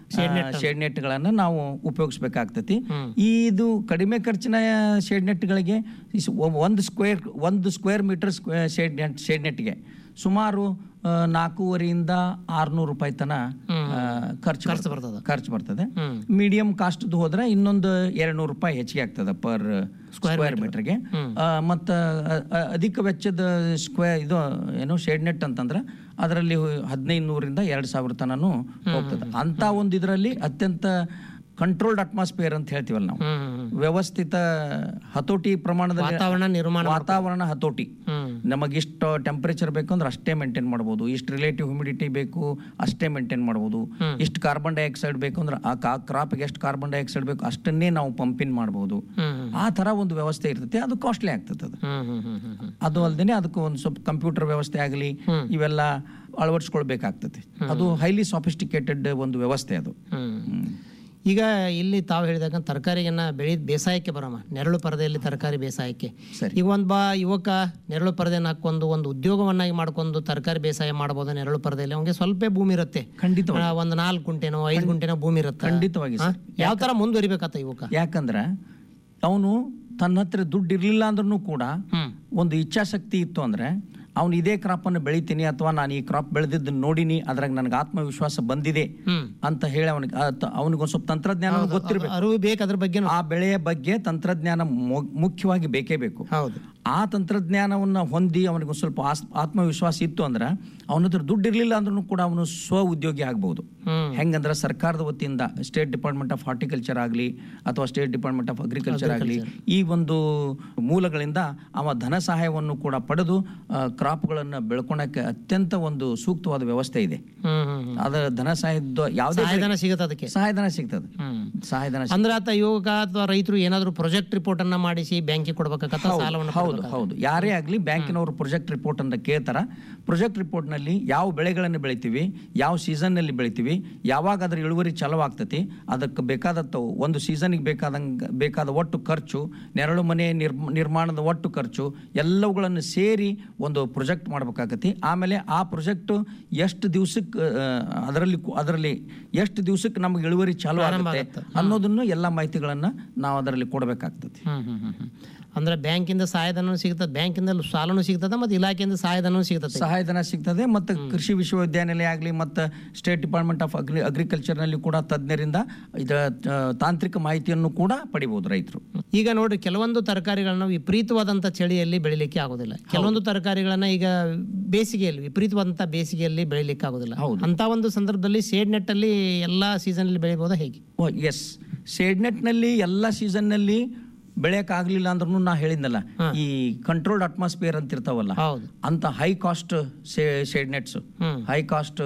ಶೇಡ್ ನೆಟ್ಗಳನ್ನು ನಾವು ಉಪಯೋಗಿಸ್ಬೇಕಾಗ್ತತಿ ಈ ಇದು ಕಡಿಮೆ ಖರ್ಚಿನ ಶೇಡ್ ನೆಟ್ಗಳಿಗೆ ಇಸ್- ಒ- ಒಂದು ಸ್ಕ್ವೇರ್ ಒಂದು square metre shade net shade ನೆಟ್ಗೆ ಸುಮಾರು ಆ, ನಾಲ್ಕೂವರೆಯಿಂದ ಆರ್ನೂರು ರೂಪಾಯಿ ತನ ಆ, ಖರ್ಚು ಖರ್ಚು ಬರ್ತದೆ. ಬರ್ತದೆ. ಖರ್ಚು ಬರ್ತದೆ ಹ್ಮ್. ಮೀಡಿಯಂ ಕಾಸ್ಟ್ ಹೋದ್ರೆ ಇನ್ನೊಂದು ಎರಡು ನೂರು ರೂಪಾಯಿ ಹೆಚ್ಚಿಗೆ ಆಗ್ತದೆ ಪರ್ ಸ್ಕ್ವೇರ್ ಮೀಟರ್ಗೆ ಮತ್ತು ಅಧಿಕ ವೆಚ್ಚದ ಸ್ಕ್ವೇರ್ ಇದು ಏನು ಶೇಡ್ ನೆಟ್ ಅಂತಂದ್ರೆ ಅದರಲ್ಲಿ ಹದಿನೈದು ನೂರಿಂದ ಎರಡು ಸಾವಿರ ತನನು ಹೋಗ್ತದೆ ಅಂತ ಒಂದು ಇದರಲ್ಲಿ ಅತ್ಯಂತ ಕಂಟ್ರೋಲ್ಡ್ ಅಟ್ಮಾಸ್ಫಿಯರ್ ಅಂತ ಹೇಳ್ತೀವಲ್ಲ ನಾವು ಹ್ಮ್ ವ್ಯವಸ್ಥಿತ ಹತೋಟಿ ಪ್ರಮಾಣದಲ್ಲಿ ವಾತಾವರಣ ನಿರ್ಮಾಣ ವಾತಾವರಣ ಹತೋಟಿ ಹ್ಮ್ ನಮಗಿಷ್ಟು ಟೆಂಪರೇಚರ್ ಬೇಕು ಅಂದ್ರೆ ಅಷ್ಟೇ ಮೇಂಟೈನ್ ಮಾಡ್ಬೋದು ಇಷ್ಟು ರಿಲೇಟಿವ್ ಹ್ಯುಮಿಡಿಟಿ ಬೇಕು ಅಷ್ಟೇ ಮೇಂಟೈನ್ ಮಾಡ್ಬೋದು ಇಷ್ಟು ಕಾರ್ಬನ್ ಡೈಆಕ್ಸೈಡ್ ಬೇಕು ಅಂದ್ರೆ ಆ ಕ್ರಾಪ್ಗೆ ಎಷ್ಟು ಕಾರ್ಬನ್ ಡೈಆಕ್ಸೈಡ್ ಬೇಕು ಅಷ್ಟನ್ನೇ ನಾವು ಪಂಪಿನ್ ಮಾಡ್ಬೋದು ಹ್ಮ್ ಆ ಥರ ಒಂದು ವ್ಯವಸ್ಥೆ ಇರ್ತೈತೆ ಅದು ಕಾಸ್ಟ್ಲಿ ಆಗ್ತದೆ ಅದು ಹ್ಮ್ ಹ್ಮ್ ಹ್ಮ್ ಹ್ಮ್ ಹ್ಮ್ ಅದು ಅಲ್ಲದೆ ಅದಕ್ಕೆ ಒಂದು ಸ್ವಲ್ಪ ಕಂಪ್ಯೂಟರ್ ವ್ಯವಸ್ಥೆ ಆಗಲಿ ಇವೆಲ್ಲ ಅಳವಡಿಸ್ಕೊಳ್ಬೇಕಾಗ್ತದೆ ಅದು ಹೈಲಿ ಸಾಫಿಸ್ಟಿಕೇಟೆಡ್ ಒಂದು ವ್ಯವಸ್ಥೆ ಅದು ಹ್ಮ್. ಈಗ ಇಲ್ಲಿ ತಾವು ಹೇಳಿದಾಗ ತರಕಾರಿಯನ್ನ ಬೆಳಿ ಬೇಸಾಯಕ್ಕೆ ಬರಮ್ಮ ನೆರಳು ಪರದೆಯಲ್ಲಿ ತರಕಾರಿ ಬೇಸಾಯಕ್ಕೆ ಸರಿ. ಈಗ ಒಂದ್ ಬಾ ಯುವಕ ನೆರಳು ಪರದೆನ ಹಾಕೊಂಡು ಒಂದು ಉದ್ಯೋಗವನ್ನಾಗಿ ಮಾಡ್ಕೊಂಡು ತರಕಾರಿ ಬೇಸಾಯ ಮಾಡಬಹುದು ನೆರಳು ಪರದೆಯಲ್ಲಿ ಅವ್ನಿಗೆ ಸ್ವಲ್ಪ ಭೂಮಿ ಇರುತ್ತೆ ಖಂಡಿತವಾಗಿ ಆ, ಒಂದು ನಾಲ್ಕು ಗುಂಟೆನೋ ಐದು ಗುಂಟೆನೋ ಭೂಮಿ ಇರುತ್ತೆ ಖಂಡಿತವಾಗಿ ಸರ್. ಯಾವ ತರ ಮುಂದುವರಿಬೇಕತ್ತ ಯುವಕ ಯಾಕಂದ್ರೆ ಅವನು ತನ್ನ ಹತ್ರ ದುಡ್ಡು ಇರಲಿಲ್ಲ ಅಂದ್ರೂ ಕೂಡ ಹ್ಮ್ ಒಂದು ಇಚ್ಛಾಶಕ್ತಿ ಇತ್ತು ಅಂದ್ರೆ ಅವ್ನು ಇದೇ ಕ್ರಾಪನ್ನು ಬೆಳಿತೀನಿ ಅಥವಾ ನಾನು ಈ ಕ್ರಾಪ್ ಬೆಳೆದಿದ್ದನ್ನು ನೋಡಿನಿ ಅದ್ರಾಗ ನನಗೆ ಆತ್ಮವಿಶ್ವಾಸ ಬಂದಿದೆ ಹ್ಮ್ ಅಂತ ಹೇಳಿ ಅವನಿಗೆ ಅವನಿಗೊಂದು ಸ್ವಲ್ಪ ತಂತ್ರಜ್ಞಾನ ಗೊತ್ತಿರಬೇಕು ಅರಿವು ಬೇಕು ಅದ್ರ ಬಗ್ಗೆ ಆ ಬೆಳೆಯ ಬಗ್ಗೆ ತಂತ್ರಜ್ಞಾನ ಮು- ಮುಖ್ಯವಾಗಿ ಬೇಕೇ ಬೇಕು ಹೌದು ಆ ತಂತ್ರಜ್ಞಾನವನ್ನು ಹೊಂದಿ ಅವನಿಗೆ ಒಂದು ಸ್ವಲ್ಪ ಆಸ್- ಆತ್ಮವಿಶ್ವಾಸ ಇತ್ತು ಅಂದ್ರೆ ಅವನ ಹತ್ರ ದುಡ್ಡು ಇರಲಿಲ್ಲ ಅಂದ್ರೂ ಕೂಡ ಅವನು ಸ್ವ ಉದ್ಯೋಗಿ ಆಗ್ಬೋದು ಹ್ಮ್ ಹೆಂಗಂದ್ರೆ ಸರ್ಕಾರದ ವತಿಯಿಂದ ಸ್ಟೇಟ್ ಡಿಪಾರ್ಟ್ಮೆಂಟ್ ಆಫ್ ಹಾರ್ಟಿಕಲ್ಚರ್ ಆಗಲಿ ಅಥವಾ ಸ್ಟೇಟ್ ಡಿಪಾರ್ಟ್ಮೆಂಟ್ ಆಫ್ ಅಗ್ರಿಕಲ್ಚರ್ ಆಗಲಿ ಈ ಒಂದು ಮೂಲಗಳಿಂದ ಅವ ಧನ ಸಹಾಯವನ್ನು ಕೂಡ ಪಡೆದು ಕ್ರಾಪ್ಗಳನ್ನು ಬೆಳ್ಕೊಳಕ್ಕೆ ಅತ್ಯಂತ ಒಂದು ಸೂಕ್ತವಾದ ವ್ಯವಸ್ಥೆ ಇದೆ ಹ್ಮ್ ಹ್ಮ್ ಹ್ಮ್ ಅದರ ಧನ ಸಹಾಯದ ಯಾವುದೇ ಸಹಾಯಧನ ಸಿಗುತ್ತೆ ಅದಕ್ಕೆ ಸಹಾಯಧನ ಸಿಗ್ತದೆ ಹ್ಮ್ ಸಹಾಯಧನ ಸಿಗ್ತದೆ. ಅಂದ್ರೆ ಆತ ಯುವಕ ಅಥವಾ ರೈತರು ಏನಾದ್ರು ಪ್ರಾಜೆಕ್ಟ್ ರಿಪೋರ್ಟ್ ಅನ್ನ ಮಾಡಿಸಿ ಬ್ಯಾಂಕಿಗೆ ಕೊಡ್ಬೇಕಾಗತ್ತ ಸಾಲವನ್ನು ಹೌದು ಹೌದು ಯಾರೇ ಆಗಲಿ ಬ್ಯಾಂಕಿನವರು ಪ್ರೊಜೆಕ್ಟ್ ರಿಪೋರ್ಟ್ ಅಂತ ಕೇಳ್ತಾರ ಪ್ರೊಜೆಕ್ಟ್ ರಿಪೋರ್ಟ್ನಲ್ಲಿ ಯಾವ ಬೆಳೆಗಳನ್ನು ಬೆಳಿತೀವಿ ಯಾವ ಸೀಸನ್ನಲ್ಲಿ ಬೆಳಿತೀವಿ ಯಾವಾಗ ಅದರ ಇಳುವರಿ ಚಲೋ ಆಗ್ತತಿ ಅದಕ್ಕೆ ಬೇಕಾದತ್ತ ಒಂದು ಸೀಸನ್ಗೆ ಬೇಕಾದಂಗೆ ಬೇಕಾದ ಒಟ್ಟು ಖರ್ಚು ನೆರಳು ಮನೆ ನಿರ್ ನಿರ್ಮಾಣದ ಒಟ್ಟು ಖರ್ಚು ಎಲ್ಲವುಗಳನ್ನು ಸೇರಿ ಒಂದು ಪ್ರೊಜೆಕ್ಟ್ ಮಾಡ್ಬೇಕಾಗತಿ ಆಮೇಲೆ ಆ ಪ್ರೊಜೆಕ್ಟ್ ಎಷ್ಟು ದಿವ್ಸಕ್ಕೆ ಅದರಲ್ಲಿ ಅದರಲ್ಲಿ ಎಷ್ಟು ದಿವ್ಸಕ್ಕೆ ನಮ್ಗೆ ಇಳುವರಿ ಚಾಲೂ ಆಗುತ್ತೆ ಅನ್ನೋದನ್ನು ಎಲ್ಲ ಮಾಹಿತಿಗಳನ್ನು ನಾವು ಅದರಲ್ಲಿ ಕೊಡಬೇಕಾಗ್ತದೆ ಹ್ಮ್ ಹ್ಮ್ ಹ್ಮ್ ಹ್ಮ್. ಅಂದ್ರೆ ಬ್ಯಾಂಕಿಂದ ಸಹಾಯಧನ ಸಿಗ್ತದೆ ಬ್ಯಾಂಕಿಂದ ಸಾಲನು ಸಿಗ್ತದೆ ಮತ್ತೆ ಇಲಾಖೆಯಿಂದ ಸಹಾಯಧನ ಸಿಗ್ತದೆ ಸಹಾಯಧನ ಸಿಗ್ತದೆ ಮತ್ತು ಕೃಷಿ ವಿಶ್ವವಿದ್ಯಾನಿಲಯ ಆಗಲಿ ಮತ್ತು ಸ್ಟೇಟ್ ಡಿಪಾರ್ಟ್ಮೆಂಟ್ ಆಫ್ ಅಗ್ರಿ ಅಗ್ರಿಕಲ್ಚರ್ನಲ್ಲಿ ಕೂಡ ತಜ್ಞರಿಂದ ಇದರ ಆ, ತಾಂತ್ರಿಕ ಮಾಹಿತಿಯನ್ನು ಕೂಡ ಪಡಿಬೋದು ರೈತರು ಈಗ ನೋಡ್ರಿ ಕೆಲವೊಂದು ತರಕಾರಿಗಳನ್ನ ವಿಪರೀತವಾದಂತ ಚಳಿಯಲ್ಲಿ ಬೆಳಿಲಿಕ್ಕೆ ಆಗೋದಿಲ್ಲ ಕೆಲವೊಂದು ತರಕಾರಿಗಳನ್ನ ಈಗ ಬೇಸಿಗೆಯಲ್ಲಿ ವಿಪರೀತವಾದಂತ ಬೇಸಿಗೆಯಲ್ಲಿ ಬೆಳಿಲಿಕ್ಕೆ ಆಗೋದಿಲ್ಲ ಹೌದು. ಅಂತ ಒಂದು ಸಂದರ್ಭದಲ್ಲಿ ಶೇಡ್ ನೆಟ್ ಅಲ್ಲಿ ಎಲ್ಲಾ ಸೀಸನ್ ಅಲ್ಲಿ ಬೆಳಿಬಹುದಾ ಹೇಗೆ ಎಸ್ ಶೇಡ್ನೆಟ್ನಲ್ಲಿ ಎಲ್ಲ ಸೀಸನ್ನಲ್ಲಿ ಬೆಳೆಯೋಕ್ಕಾಗಲಿಲ್ಲ ಅಂದ್ರೂ ನಾ ಹೇಳಿದ್ನಲ್ಲ ಈ ಕಂಟ್ರೋಲ್ಡ್ ಅಟ್ಮಾಸ್ಫಿಯರ್ ಅಂತ ಇರ್ತಾವಲ್ಲ ಹೌದು ಅಂತ ಹೈ ಕಾಸ್ಟ್ ಶೇಡ್ ನೆಟ್ಸ್ ಹ್ಮ್ ಹೈ ಕಾಸ್ಟ್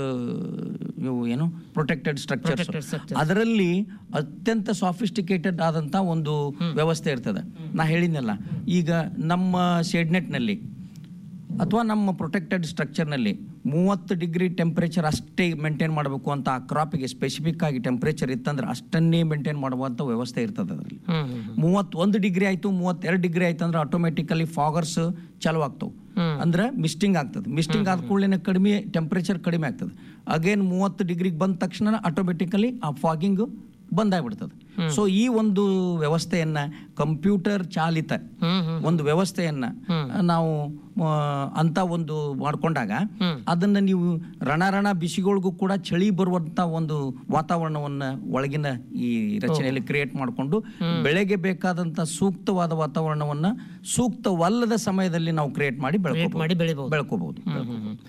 ಇವು ಏನು ಪ್ರೊಟೆಕ್ಟೆಡ್ ಸ್ಟ್ರಕ್ಚರ್ಸ್ Protected structures. ಅದರಲ್ಲಿ ಅತ್ಯಂತ ಸಾಫಿಸ್ಟಿಕೇಟೆಡ್ ಆದಂತ ಒಂದು ವ್ಯವಸ್ಥೆ ಇರ್ತದೆ ನಾ ಹೇಳಿದ್ನಲ್ಲ ಈಗ ನಮ್ಮ ಶೆಡ್ನೆಟ್ನಲ್ಲಿ ಅಥವಾ ನಮ್ಮ ಪ್ರೊಟೆಕ್ಟೆಡ್ ಸ್ಟ್ರಕ್ಚರ್ನಲ್ಲಿ ಮೂವತ್ತು ಡಿಗ್ರಿ ಟೆಂಪರೇಚರ್ ಅಷ್ಟೇ ಮೇಂಟೈನ್ ಮಾಡಬೇಕು ಅಂತ ಆ ಕ್ರಾಪಿಗೆ ಸ್ಪೆಸಿಫಿಕ್ ಆಗಿ ಟೆಂಪರೇಚರ್ ಇತ್ತಂದ್ರೆ ಅಷ್ಟನ್ನೇ ಮೇಂಟೈನ್ ಮಾಡುವಂಥ ವ್ಯವಸ್ಥೆ ಇರ್ತದೆ ಅದರಲ್ಲಿ ಹ್ಮ್ ಹ್ಮ್ ಮೂವತ್ತೊಂದು ಡಿಗ್ರಿ ಆಯಿತು ಮೂವತ್ತೆರಡು ಡಿಗ್ರಿ ಆಯ್ತು ಅಂದ್ರೆ ಆಟೋಮೆಟಿಕಲಿ ಫಾಗರ್ಸ್ ಚಾಲು ಆಗ್ತವೆ ಹ್ಮ್. ಅಂದ್ರೆ ಮಿಸ್ಟಿಂಗ್ ಆಗ್ತದೆ ಮಿಸ್ಟಿಂಗ್ ಆದ ಕೂಡಲೇ ಕಡಿಮೆ ಟೆಂಪರೇಚರ್ ಕಡಿಮೆ ಆಗ್ತದೆ ಅಗೇನ್ ಮೂವತ್ತು ಡಿಗ್ರಿಗೆ ಬಂದ ತಕ್ಷಣ ಆಟೋಮೆಟಿಕಲಿ ಆ ಫಾಗಿಂಗ್ ಬಂದಾಗ್ಬಿಡ್ತದೆ ಸೊ ಈ ಒಂದು ವ್ಯವಸ್ಥೆಯನ್ನ ಕಂಪ್ಯೂಟರ್ ಚಾಲಿತ ಹ್ಮ್ ಹ್ಮ್ ಒಂದು ವ್ಯವಸ್ಥೆಯನ್ನ ನಾವು ಆ, ಅಂತ ಒಂದು ಮಾಡ್ಕೊಂಡಾಗ ಹ್ಮ್. ಅದನ್ನ ನೀವು ರಣ ಬಿಸಿಗಳಿಗೂ ಕೂಡ ಚಳಿ ಬರುವಂತ ಒಂದು ವಾತಾವರಣವನ್ನ ಒಳಗಿನ ಈ ರಚನೆಯಲ್ಲಿ ಕ್ರಿಯೇಟ್ ಮಾಡಿಕೊಂಡು ಬೆಳೆಗೆ ಬೇಕಾದಂತ ಸೂಕ್ತವಾದ ವಾತಾವರಣವನ್ನ ಸೂಕ್ತವಲ್ಲದ ಸಮಯದಲ್ಲಿ ನಾವು ಕ್ರಿಯೇಟ್ ಮಾಡಿ ಕ್ರಿಯೇಟ್ ಬೆಳ್ಕೋಬಹುದು ಮಾಡಿ ಬೆಳಿಬಹುದು ಬೆಳ್ಕೋಬಹುದು ಹ್ಮ್ ಹ್ಮ್ ಹ್ಮ್.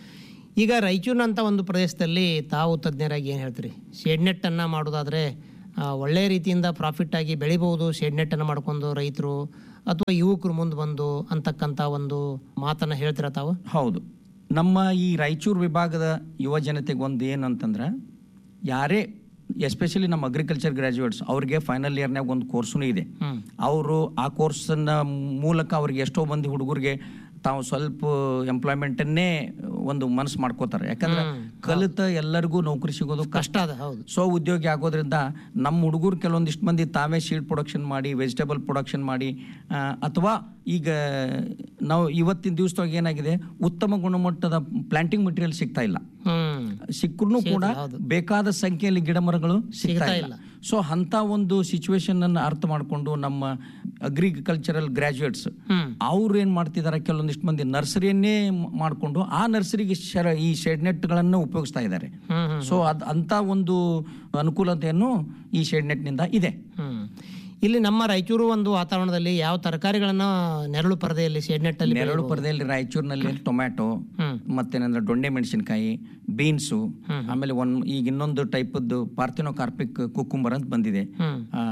ಈಗ ರಾಯಚೂರಿನಂಥ ಒಂದು ಪ್ರದೇಶದಲ್ಲಿ ತಾವು ತಜ್ಞರಾಗಿ ಏನು ಹೇಳ್ತೀರಿ ಶೇಡ್ ನೆಟ್ಟನ್ನು ಮಾಡೋದಾದರೆ ಆ, ಒಳ್ಳೆಯ ರೀತಿಯಿಂದ ಪ್ರಾಫಿಟ್ ಆಗಿ ಬೆಳಿಬೋದು ಶೇಡ್ ನೆಟ್ಟನ್ನು ಮಾಡ್ಕೊಂಡು ರೈತರು ಅಥವಾ ಯುವಕರು ಮುಂದೆ ಬಂದು ಅಂತಕ್ಕಂಥ ಒಂದು ಮಾತನ್ನು ಹೇಳ್ತೀರಾ ತಾವು ಹೌದು ನಮ್ಮ ಈ ರಾಯಚೂರು ವಿಭಾಗದ ಯುವ ಜನತೆಗೆ ಒಂದು ಏನಂತಂದ್ರೆ ಯಾರೇ ಎಸ್ಪೆಷಲಿ ನಮ್ಮ ಅಗ್ರಿಕಲ್ಚರ್ ಗ್ರ್ಯಾಜುಯೇಟ್ಸ್ ಅವ್ರಿಗೆ ಫೈನಲ್ ಇಯರ್ನಾಗ ಒಂದು ಕೋರ್ಸೂ ಇದೆ ಹ್ಮ್. ಅವರು ಆ ಕೋರ್ಸನ್ನ ಮೂಲಕ ಅವ್ರಿಗೆ ಎಷ್ಟೋ ಮಂದಿ ಹುಡುಗರಿಗೆ ತಾವು ಸ್ವಲ್ಪ ಎಂಪ್ಲಾಯ್ಮೆಂಟನ್ನೇ ಒಂದು ಮನಸ್ಸು ಮಾಡ್ಕೋತಾರೆ ಯಾಕಂದ್ರೆ ಕಲಿತ ಎಲ್ಲರಿಗೂ ನೌಕರಿ ಸಿಗೋದು ಕಷ್ಟ ಕಷ್ಟ ಅದ ಹೌದು ಸ್ವ ಉದ್ಯೋಗಿ ಆಗೋದ್ರಿಂದ ನಮ್ಮ ಹುಡುಗರು ಕೆಲವೊಂದಿಷ್ಟು ಮಂದಿ ತಾವೇ ಶೀಡ್ ಪ್ರೊಡಕ್ಷನ್ ಮಾಡಿ ವೆಜಿಟೇಬಲ್ ಪ್ರೊಡಕ್ಷನ್ ಮಾಡಿ ಆ, ಅಥವಾ ಈಗ ನಾವು ಇವತ್ತಿನ ದಿವಸದಾಗ ಏನಾಗಿದೆ ಉತ್ತಮ ಗುಣಮಟ್ಟದ ಪ್ಲಾಂಟಿಂಗ್ ಮಟೀರಿಯಲ್ ಸಿಗ್ತಾ ಇಲ್ಲ ಹ್ಮ್ ಸಿಕ್ಕರೂ ಕೂಡ ಬೇಕಾದ ಸಂಖ್ಯೆಯಲ್ಲಿ ಗಿಡ ಮರಗಳು ಸಿಗ್ತಾ ಇಲ್ಲ ಸೊ ಅಂತ ಒಂದು ಸಿಚುವೇಶನ್ ಅನ್ನು ಅರ್ಥ ಮಾಡಿಕೊಂಡು ನಮ್ಮ ಅಗ್ರಿಕಲ್ಚರಲ್ ಗ್ರಾಜುಯೇಟ್ಸ್ ಹ್ಮ್ ಅವ್ರು ಏನ್ ಮಾಡ್ತಿದ್ದಾರೆ ಕೆಲವೊಂದಿಷ್ಟು ಮಂದಿ ನರ್ಸರಿಯನ್ನೇ ಮಾಡಿಕೊಂಡು ಆ ನರ್ಸರಿಗೆ ಶರ ಈ ಶೆಡ್ ನೆಟ್ಗಳನ್ನು ಉಪಯೋಗಿಸ್ತಾ ಇದ್ದಾರೆ ಹ್ಮ್ ಹ್ಮ್ ಸೊ ಅದ್ ಅಂತ ಒಂದು ಅನುಕೂಲತೆಯನ್ನು ಈ ಶೆಡ್ ನೆಟ್ನಿಂದ ಇದೆ ಹ್ಮ್ ಇಲ್ಲಿ ನಮ್ಮ ರಾಯಚೂರು ಒಂದು ವಾತಾವರಣದಲ್ಲಿ ಯಾವ ತರಕಾರಿಗಳನ್ನ ನೆರಳು ಪರದೆಯಲ್ಲಿ ಶೇಡ್ ನೆಟ್ಟಲ್ಲಿ ನೆರಳು ಪರದೆಯಲ್ಲಿ ರಾಯಚೂರಿನಲ್ಲಿ ಟೊಮ್ಯಾಟೊ ಹ್ಮ್. ಮತ್ತೇನಂದ್ರೆ ದೊಣ್ಣೆ ಮೆಣಸಿನಕಾಯಿ ಬೀನ್ಸು ಆಮೇಲೆ ಒಂದ್ ಈಗ ಇನ್ನೊಂದು ಟೈಪದ್ದು ಪಾರ್ಥಿನೋ ಕಾರ್ಪಿಕ್ ಕುಕ್ಕುಂಬರ್ ಅಂತ ಬಂದಿದೆ ಹ್ಮ್ ಆ,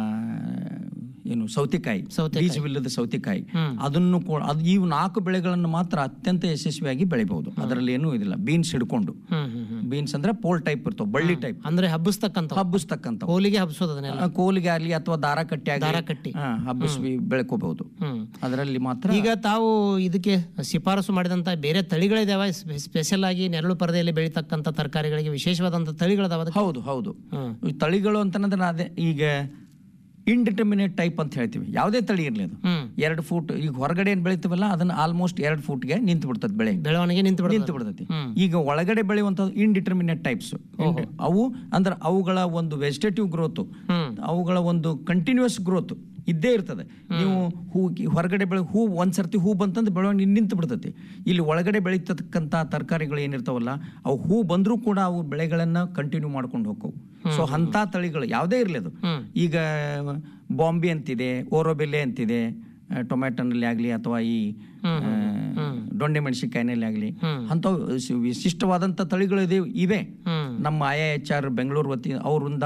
ಏನು ಸೌತೆಕಾಯಿ ಸೌತೆಕಾಯಿ. ಬೀಜವಿಲ್ಲದ ಸೌತೆಕಾಯಿ ಹ್ಮ್. ಅದನ್ನು ಕೂಡ ಅದು ಇವು ನಾಲ್ಕು ಬೆಳೆಗಳನ್ನು ಮಾತ್ರ ಅತ್ಯಂತ ಯಶಸ್ವಿಯಾಗಿ ಬೆಳಿಬಹುದು ಅದರಲ್ಲಿ ಏನೂ ಇದಿಲ್ಲ ಬೀನ್ಸ್ ಹಿಡ್ಕೊಂಡು ಹ್ಮ್ ಹ್ಮ್ ಹ್ಮ್ ಬೀನ್ಸ್ ಅಂದ್ರೆ ಪೋಲ್ ಟೈಪ್ ಇರ್ತಾವ ಬಳ್ಳಿ ಟೈಪ್ ಅಂದ್ರೆ ಹಬ್ಬಿಸ್ತಕ್ಕಂಥ ಹಬ್ಬಿಸ್ತಕ್ಕಂಥ ಕೋಲಿಗೆ ಹಬ್ಸೋದು ಅದನ್ನೆಲ್ಲ ಕೋಲಿಗೆ ಆಗಲಿ ಅಥವಾ ದಾರ ಕಟ್ಟಿ ಆಗಲಿ ದಾರ ಕಟ್ಟಿ. ಹಬ್ಬಿಸಿ ಬೆಳ್ಕೋಬಹುದು ಹ್ಮ್ ಅದರಲ್ಲಿ ಮಾತ್ರ ಈಗ ತಾವು ಇದಕ್ಕೆ ಶಿಫಾರಸು ಮಾಡಿದಂತ ಬೇರೆ ತಳಿಗಳಿದಾವೆ ಸ್ಪೆಷಲ್ ಆಗಿ ನೆರಳು ಪರದೆಯಲ್ಲಿ ಬೆಳೀತಕ್ಕಂಥ ತರಕಾರಿಗಳಿಗೆ ವಿಶೇಷವಾದಂಥ ತಳಿಗಳಿದಾವೆ ಅದಕ್ಕೆ ಹೌದು ಹೌದು ಹ್ಮ್. ಈ ತಳಿಗಳು ಅಂತಂದ್ರೆ ಅದೇ ಈಗ ಇಂಡಿಟರ್ಮಿನೇಟ್ ಟೈಪ್ ಅಂತ ಹೇಳ್ತೀವಿ ಯಾವುದೇ ತಳಿ ಇರಲಿ ಅದು ಹ್ಮ್ ಎರಡು ಫೂಟ್ ಈಗ ಹೊರಗಡೆ ಏನ್ ಬೆಳಿತೀವಲ್ಲ ಅದನ್ನ ಆಲ್ಮೋಸ್ಟ್ ಎರಡು ಫೂಟ್ಗೆ ನಿಂತು ಬಿಡ್ತದೆ ಬೆಳೆ ಬೆಳವಣಿಗೆ ನಿಂತು ಬಿಡುತ್ತೆ ನಿಂತು ಬಿಡ್ತೈತಿ ಹ್ಮ್. ಈಗ ಒಳಗಡೆ ಬೆಳೆಯುವಂಥದ್ದು ಇಂಡಿಟರ್ಮಿನೇಟ್ ಟೈಪ್ಸ್ ಅವು ಅಂದ್ರೆ ಅವುಗಳ ಒಂದು ವೆಜಿಟೇಟಿವ್ ಗ್ರೋತ್ ಹ್ಮ್ ಅವುಗಳ ಒಂದು ಕಂಟಿನ್ಯೂಸ್ ಗ್ರೋತ್ ಇದ್ದೇ ಇರ್ತದೆ ನೀವು ಹೂ ಹೊರಗಡೆ ಬೆಳೆ ಹೂ ಒಂದ್ ಸರ್ತಿ ಹೂ ಬಂತಂದ್ರೆ ಬೆಳವಣಿಗೆ ನಿಂತು ಬಿಡ್ತೈತಿ ಇಲ್ಲಿ ಒಳಗಡೆ ಬೆಳೀತಕ್ಕಂಥ ತರಕಾರಿಗಳು ಏನಿರ್ತಾವಲ್ಲ ಅವು ಹೂ ಬಂದರೂ ಕೂಡ ಅವು ಬೆಳೆಗಳನ್ನ ಕಂಟಿನ್ಯೂ ಮಾಡ್ಕೊಂಡು ಹೋಗ್ತವು ಸೊ ಅಂತ ತಳಿಗಳು ಯಾವುದೇ ಇರಲಿ ಅದು ಹ್ಮ್. ಈಗ ಬಾಂಬೆ ಅಂತಿದೆ ಓರೋಬೆಲ್ಲೆ ಅಂತಿದೆ ಆ, ಟೊಮ್ಯಾಟೋನಲ್ಲಿ ಆಗಲಿ ಅಥವಾ ಈ ಆ, ದೊಣ್ಣೆ ಮೆಣಸಿನಕಾಯಿನಲ್ಲಿ ಆಗಲಿ ಅಂಥವು ಸಿ- ವಿಶಿಷ್ಟವಾದಂಥ ತಳಿಗಳು ಇದೆ ಇವೆ ಹ್ಮ್ ನಮ್ಮ ಐ ಎಚ್ ಆರ್ ಬೆಂಗಳೂರು ವತಿ ಅವರಿಂದ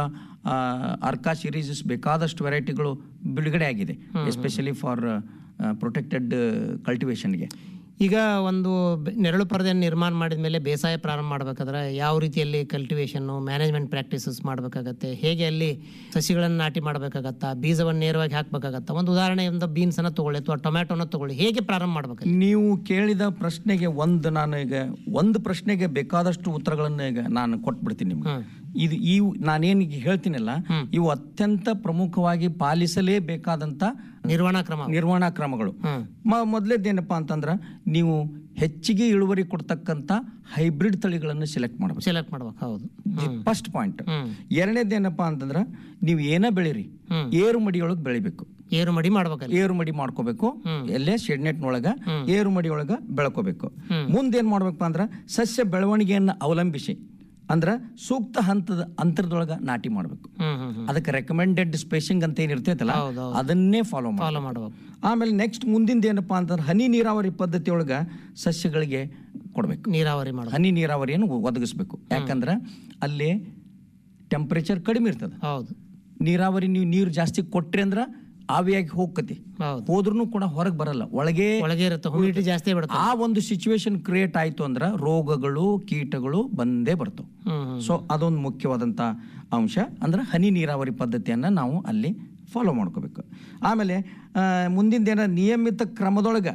ಅರ್ಕಾ ಸಿರೀಸಸ್ ಬೇಕಾದಷ್ಟು ವೆರೈಟಿಗಳು ಬಿಡುಗಡೆ ಆಗಿದೆ ಎಸ್ಪೆಷಲಿ ಫಾರ್ ಪ್ರೊಟೆಕ್ಟೆಡ್ ಕಲ್ಟಿವೇಶನ್ಗೆ ಈಗ ಒಂದು ಬೆ- ನೆರಳು ಪರದೆಯನ್ನು ನಿರ್ಮಾಣ ಮಾಡಿದ ಮೇಲೆ ಬೇಸಾಯ ಪ್ರಾರಂಭ ಮಾಡ್ಬೇಕಾದ್ರೆ ಯಾವ ರೀತಿಯಲ್ಲಿ ಕಲ್ಟಿವೇಶನ್ನು ಮ್ಯಾನೇಜ್ಮೆಂಟ್ ಪ್ರಾಕ್ಟೀಸಸ್ ಮಾಡಬೇಕಾಗತ್ತೆ ಹೇಗೆ ಅಲ್ಲಿ ಸಸಿಗಳನ್ನು ನಾಟಿ ಮಾಡಬೇಕಾಗತ್ತಾ ಬೀಜವನ್ನು ನೇರವಾಗಿ ಹಾಕಬೇಕಾಗತ್ತಾ ಒಂದು ಉದಾಹರಣೆ ಒಂದು ಬೀನ್ಸನ್ನು ತಗೊಳ್ಳಿ ಅಥವಾ ಟೊಮ್ಯಾಟೋನ ತಗೊಳ್ಳಿ ಹೇಗೆ ಪ್ರಾರಂಭ ಮಾಡ್ಬೇಕು ನೀವು ಕೇಳಿದ ಪ್ರಶ್ನೆಗೆ ಒಂದು ನಾನು ಈಗ ಒಂದು ಪ್ರಶ್ನೆಗೆ ಬೇಕಾದಷ್ಟು ಉತ್ತರಗಳನ್ನು ಈಗ ನಾನು ಕೊಟ್ಬಿಡ್ತೀನಿ ನಿಮ್ಗೆ ಹ್ಮ್. ಇದು ಈ ನಾನೇನು ಈಗ ಹೇಳ್ತೀನಲ್ಲ ಇವು ಅತ್ಯಂತ ಪ್ರಮುಖವಾಗಿ ಪಾಲಿಸಲೇಬೇಕಾದಂಥ ನಿರ್ವಹಣಾ ಕ್ರಮ ನಿರ್ವಹಣಾ ಕ್ರಮಗಳು ಹ್ಮ್ ಮ ಮೊದಲೇದೇನಪ್ಪ ಅಂತಂದ್ರೆ ನೀವು ಹೆಚ್ಚಿಗೆ ಇಳುವರಿ ಕೊಡ್ತಕ್ಕಂಥ ಹೈಬ್ರಿಡ್ ತಳಿಗಳನ್ನು ಸೆಲೆಕ್ಟ್ ಮಾಡಬೇಕು ಸೆಲೆಕ್ಟ್ ಮಾಡ್ಬೇಕು ಹೌದು ಫಸ್ಟ್ ಪಾಯಿಂಟ್ ಹ್ಮ್ ಎರಡನೇದೇನಪ್ಪ ಅಂತಂದ್ರೆ ನೀವು ಏನ ಬೆಳೀರಿ ಹ್ಮ್. ಏರು ಮಡಿಯೊಳಗೆ ಬೆಳಿಬೇಕು ಏರು ಮಡಿ ಮಾಡ್ಬೇಕಲ್ಲಿ ಏರು ಮಡಿ ಮಾಡ್ಕೋಬೇಕು ಎಲ್ಲೇ ಶೆಡ್ನೆಟ್ನೊಳಗ ಏರು ಮಡಿ ಒಳಗ ಬೆಳ್ಕೋಬೇಕು ಮುಂದೇನ್ ಮಾಡ್ಬೇಕಪ್ಪ ಅಂದ್ರ ಸಸ್ಯ ಬೆಳವಣಿಗೆಯನ್ನ ಅವಲಂಬಿಸಿ ಅಂದ್ರ ಸೂಕ್ತ ಹಂತದ ಅಂತರದೊಳಗ ನಾಟಿ ಮಾಡ್ಬೇಕು ಹ್ಮ್ ಹ್ಮ್ ಹ್ಮ್ ಅದಕ್ಕೆ ರೆಕಮೆಂಡೆಡ್ ಸ್ಪೇಸಿಂಗ್ ಅಂತ ಏನಿರ್ತೈತಲ್ಲ ಹೌದು, ಅದನ್ನೇ ಫಾಲೋ ಮಾಡಿ ಫಾಲೋ ಮಾಡ್ಬೇಕು ಆಮೇಲೆ ನೆಕ್ಸ್ಟ್ ಮುಂದಿಂದ ಏನಪ್ಪಾ ಅಂತಂದ್ರೆ ಹನಿ ನೀರಾವರಿ ಪದ್ಧತಿಯೊಳಗ ಸಸ್ಯಗಳಿಗೆ ಕೊಡ್ಬೇಕು ನೀರಾವರಿ ಮಾಡ್ಬೇಕು ಹನಿ ನೀರಾವರಿಯನ್ನು ಒದಗಿಸ್ಬೇಕು ಯಾಕಂದ್ರೆ ಅಲ್ಲಿ ಟೆಂಪರೇಚರ್ ಕಡಿಮೆ ಇರ್ತದೆ ಹೌದು ನೀರಾವರಿ ನೀವು ನೀರು ಜಾಸ್ತಿ ಕೊಟ್ರಿ ಅಂದ್ರ ಆವಿಯಾಗಿ ಹೋಗ್ಕತಿ ಹೌದು ಹೋದ್ರೂ ಕೂಡ ಹೊರಗೆ ಬರಲ್ಲ ಒಳಗೆ ಒಳಗೆ ಇರುತ್ತೆ ಹ್ಯೂಮಿಡಿಟಿ ಜಾಸ್ತಿ ಬಿಡುತ್ತೆ ಆ ಒಂದು ಸಿಚುವೇಶನ್ ಕ್ರಿಯೇಟ್ ಆಯ್ತು ಅಂದ್ರ ರೋಗಗಳು ಕೀಟಗಳು ಬಂದೇ ಬರ್ತವೆ ಹ್ಮ್ ಹ್ಮ್ ಸೊ ಅದೊಂದು ಮುಖ್ಯವಾದಂಥ ಅಂಶ ಅಂದ್ರೆ ಹನಿ ನೀರಾವರಿ ಪದ್ಧತಿಯನ್ನು ನಾವು ಅಲ್ಲಿ ಫಾಲೋ ಮಾಡ್ಕೋಬೇಕು ಆಮೇಲೆ ಆ, ಮುಂದಿಂದೇನ ನಿಯಮಿತ ಕ್ರಮದೊಳಗೆ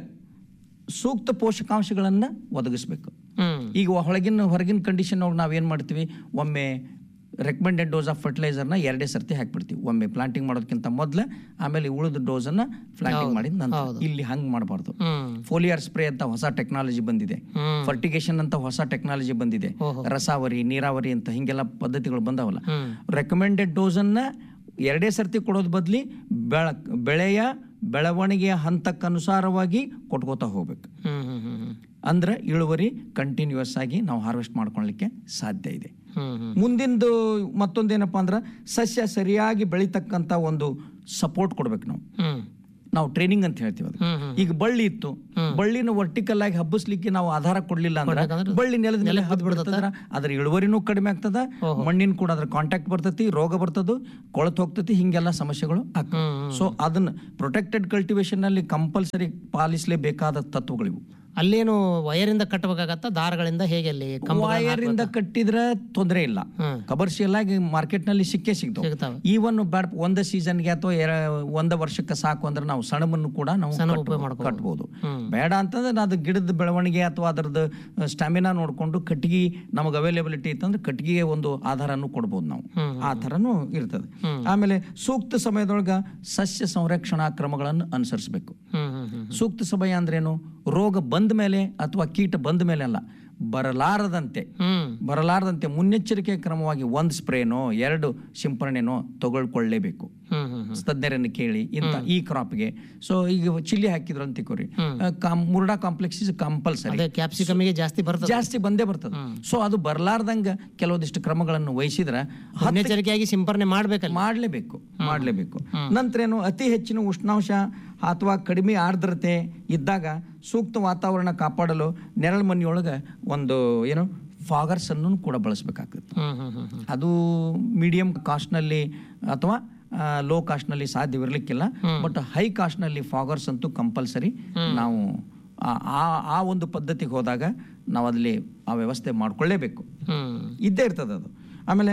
ಸೂಕ್ತ ಪೋಷಕಾಂಶಗಳನ್ನು ಒದಗಿಸ್ಬೇಕು ಹ್ಮ್ ಈಗ ಹೊಳಗಿನ ಹೊರಗಿನ ಕಂಡೀಷನ್ ಒಳಗೆ ನಾವೇನು ಮಾಡ್ತೀವಿ ಒಮ್ಮೆ ರೆಕಮೆಂಡೆಡ್ ಡೋಸ್ ಆಫ್ ಫರ್ಟಿಲೈಸರ್ನ ಎರಡೇ ಸರ್ತಿ ಹಾಕ್ಬಿಡ್ತೀವಿ ಒಮ್ಮೆ ಪ್ಲಾಂಟಿಂಗ್ ಮಾಡೋದಕ್ಕಿಂತ ಮೊದಲು ಆಮೇಲೆ ಉಳಿದ ಡೋಸನ್ನು ಪ್ಲಾಂಟಿಂಗ್ ಮಾಡಿದ ನಂತರ ಇಲ್ಲಿ ಹಂಗೆ ಮಾಡಬಾರ್ದು ಹ್ಮ್ ಫೋಲಿಯರ್ ಸ್ಪ್ರೇ ಅಂತ ಹೊಸ ಟೆಕ್ನಾಲಜಿ ಬಂದಿದೆ ಹ್ಮ್. ಫರ್ಟಿಗೇಷನ್ ಅಂತ ಹೊಸ ಟೆಕ್ನಾಲಜಿ ಬಂದಿದೆ ಓಹೋ. ರಸಾವರಿ ನೀರಾವರಿ ಅಂತ ಹಿಂಗೆಲ್ಲ ಪದ್ಧತಿಗಳು ಬಂದಾವಲ್ಲ ಹ್ಮ್ ರೆಕಮೆಂಡೆಡ್ ಡೋಸನ್ನ ಎರಡೇ ಸರ್ತಿ ಕೊಡೋದ್ ಬದ್ಲಿ ಬೆಳ ಬೆಳೆಯ ಬೆಳವಣಿಗೆಯ ಹಂತಕ್ಕನುಸಾರವಾಗಿ ಕೊಟ್ಕೋತಾ ಹೋಗ್ಬೇಕು ಹ್ಮ್ ಹ್ಮ್ ಹ್ಮ್ ಹ್ಮ್ ಅಂದ್ರೆ ಇಳುವರಿ ಕಂಟಿನ್ಯೂಸ್ ಆಗಿ ನಾವು ಹಾರ್ವೆಸ್ಟ್ ಮಾಡ್ಕೊಳ್ಳಿಕ್ಕೆ ಸಾಧ್ಯ ಇದೆ ಹ್ಮ್ ಹ್ಮ್ ಮುಂದಿಂದು ಮತ್ತೊಂದೇನಪ್ಪ ಅಂದ್ರೆ ಸಸ್ಯ ಸರಿಯಾಗಿ ಬೆಳೀತಕ್ಕಂಥ ಒಂದು ಸಪೋರ್ಟ್ ಕೊಡ್ಬೇಕು ನಾವು ಹ್ಮ್ ನಾವು ಟ್ರೈನಿಂಗ್ ಅಂತ ಹೇಳ್ತೀವಿ ಅದು ಹ್ಮ್, ಹ್ಮ್. ಈಗ ಬಳ್ಳಿ ಇತ್ತು ಬಳ್ಳಿನ ವರ್ಟಿಕಲ್ ಆಗಿ ಹಬ್ಬಿಸ್ಲಿಕ್ಕೆ ನಾವು ಆಧಾರ ಕೊಡ್ಲಿಲ್ಲ ಅಂದ್ರೆ ಕೊಡ್ಬೇಕಂದ್ರೆ ಬಳ್ಳಿ ನೆಲದ ಮೇಲೆ ಹಬ್ಬ ಬಿಡ್ತದ್ರ ಅದ್ರ ಇಳುವರಿನೂ ಕಡಿಮೆ ಆಗ್ತದ ಮಣ್ಣಿನ ಕೂಡ ಅದ್ರ ಕಾಂಟ್ಯಾಕ್ಟ್ ಬರ್ತೈತಿ ರೋಗ ಬರ್ತದ ಕೊಳತ್ ಹೋಗ್ತೈತಿ ಹಿಂಗೆಲ್ಲ ಸಮಸ್ಯೆಗಳು ಆಗ್ತವೆ ಸೊ ಅದನ್ನ ಪ್ರೊಟೆಕ್ಟೆಡ್ ಕಲ್ಟಿವೇಶನ್ ನಲ್ಲಿ ಕಂಪಲ್ಸರಿ ಪಾಲಿಸಲೇಬೇಕಾದ ತತ್ವಗಳಿವು ಅಲ್ಲೇನು ವಯರಿಂದ ಕಟ್ಟಬೇಕಾಗತ್ತಾ ದಾರಗಳಿಂದ ಹೇಗೆ ಅಲ್ಲಿ ಕಂಬ ವೈರ್ ಇಂದ ಕಟ್ಟಿದ್ರೆ ತೊಂದರೆ ಇಲ್ಲ ಹ್ಮ್. ಕಮರ್ಷಿಯಲ್ ಆಗಿ ಮಾರ್ಕೆಟ್ ನಲ್ಲಿ ಸಿಕ್ಕೇ ಸಿಗ್ತಾವ ಸಿಗ್ತಾವೆ ಈವನ್ ಬ್ಯಾಡ ಒಂದ ಸೀಸನ್ಗೆ ಅಥವಾ ಎರ- ಒಂದ ವರ್ಷಕ್ಕೆ ಸಾಕು ಅಂದ್ರೆ ನಾವು ಸಣಬನ್ನು ಕೂಡ ನಾವು ಕಟ್ಬೋದು- ಕಟ್ಬೋದು ಬೇಡ ಅಂತಂದ್ರೆ ಅದು ಗಿಡದ ಬೆಳವಣಿಗೆ ಅಥವಾ ಅದರದ್ದು ಸ್ಟಾಮಿನಾ ನೋಡ್ಕೊಂಡು ಕಟ್ಟಿಗೆ ನಮಗೆ ಅವೈಲೇಬಿಲಿಟಿ ಇತ್ತಂದ್ರೆ ಕಟ್ಟಿಗೆ ಒಂದು ಆಧಾರನು ಕೊಡ್ಬೋದು ನಾವು ಆ ಥರನೂ ಇರ್ತದೆ ಆಮೇಲೆ ಸೂಕ್ತ ಸಮಯದೊಳಗ ಸಸ್ಯ ಸಂರಕ್ಷಣಾ ಕ್ರಮಗಳನ್ನು ಅನುಸರಿಸಬೇಕು ಹ್ಮ್ ಹ್ಮ್ ಹ್ಮ್ ಸೂಕ್ತ ಸಮಯ ಅಂದ್ರೇನು ರೋಗ ಬಂದ ಮೇಲೆ ಅಥವಾ ಕೀಟ ಬಂದ ಮೇಲೆ ಅಲ್ಲ ಬರಲಾರದಂತೆ ಹ್ಮ್ ಬರಲಾರದಂತೆ ಮುನ್ನೆಚ್ಚರಿಕೆ ಕ್ರಮವಾಗಿ ಒಂದು ಸ್ಪ್ರೇನೋ ಎರಡು ಸಿಂಪರಣೆನೋ ತಗೊಳ್ಕೊಳ್ಳೇಬೇಕು ಹ್ಮ್ ಹ್ಮ್ ಹ್ಮ್ ತಜ್ಞರನ್ನು ಕೇಳಿ ಇಂಥ ಈ ಕ್ರಾಪ್ಗೆ ಸೊ ಈಗ ಚಿಲ್ಲಿ ಹಾಕಿದ್ರು ಅಂತ ತಿಳ್ಕೊರಿ ಮುರ್ಡಾ ಕಾಂಪ್ಲೆಕ್ಸ್ ಇಸ್ ಕಂಪಲ್ಸರಿ ಅದೇ ಕ್ಯಾಪ್ಸಿಕಮಿಗೆ ಜಾಸ್ತಿ ಬರ್ತದೆ ಜಾಸ್ತಿ ಬಂದೇ ಬರ್ತದೆ ಸೊ ಅದು ಬರಲಾರ್ದಂಗ ಕೆಲವೊಂದಿಷ್ಟು ಕ್ರಮಗಳನ್ನು ವಹಿಸಿದ್ರೆ ಮುನ್ನೆಚ್ಚರಿಕೆಯಾಗಿ ಸಿಂಪರಣೆ ಮಾಡ್ಬೇಕಲ್ಲ ಮಾಡಲೇಬೇಕು ಮಾಡಲೇಬೇಕು ನಂತರ ಏನು ಅತಿ ಹೆಚ್ಚಿನ ಉಷ್ಣಾಂಶ ಅಥವಾ ಕಡಿಮೆ ಆರ್ದ್ರತೆ ಇದ್ದಾಗ ಸೂಕ್ತ ವಾತಾವರಣ ಕಾಪಾಡಲು ನೆರಳು ಮನೆಯೊಳಗೆ ಒಂದು ಏನು ಫಾಗರ್ಸ್ ಅನ್ನು ಕೂಡ ಬಳಸಬೇಕಾಗ್ತದೆ ಹ್ಮ್ ಹ್ಮ್ ಹ್ಮ್ ಹ್ಮ್ ಅದು ಮೀಡಿಯಂ ಕಾಸ್ಟ್ನಲ್ಲಿ ಅಥವಾ ಲೋ ಕಾಸ್ಟ್ನಲ್ಲಿ ಸಾಧ್ಯವಿರಲಿಕ್ಕಿಲ್ಲ ಬಟ್ ಹೈ ಕಾಸ್ಟ್ನಲ್ಲಿ ಫಾಗರ್ಸ್ ಅಂತೂ ಕಂಪಲ್ಸರಿ ನಾವು ಆ- ಆ ಆ ಒಂದು ಪದ್ಧತಿಗೆ ಹೋದಾಗ ನಾವು ಅಲ್ಲಿ ಆ ವ್ಯವಸ್ಥೆ ಮಾಡ್ಕೊಳ್ಳೇಬೇಕು ಹ್ಮ್ ಇದ್ದೇ ಇರ್ತದೆ ಅದು ಆಮೇಲೆ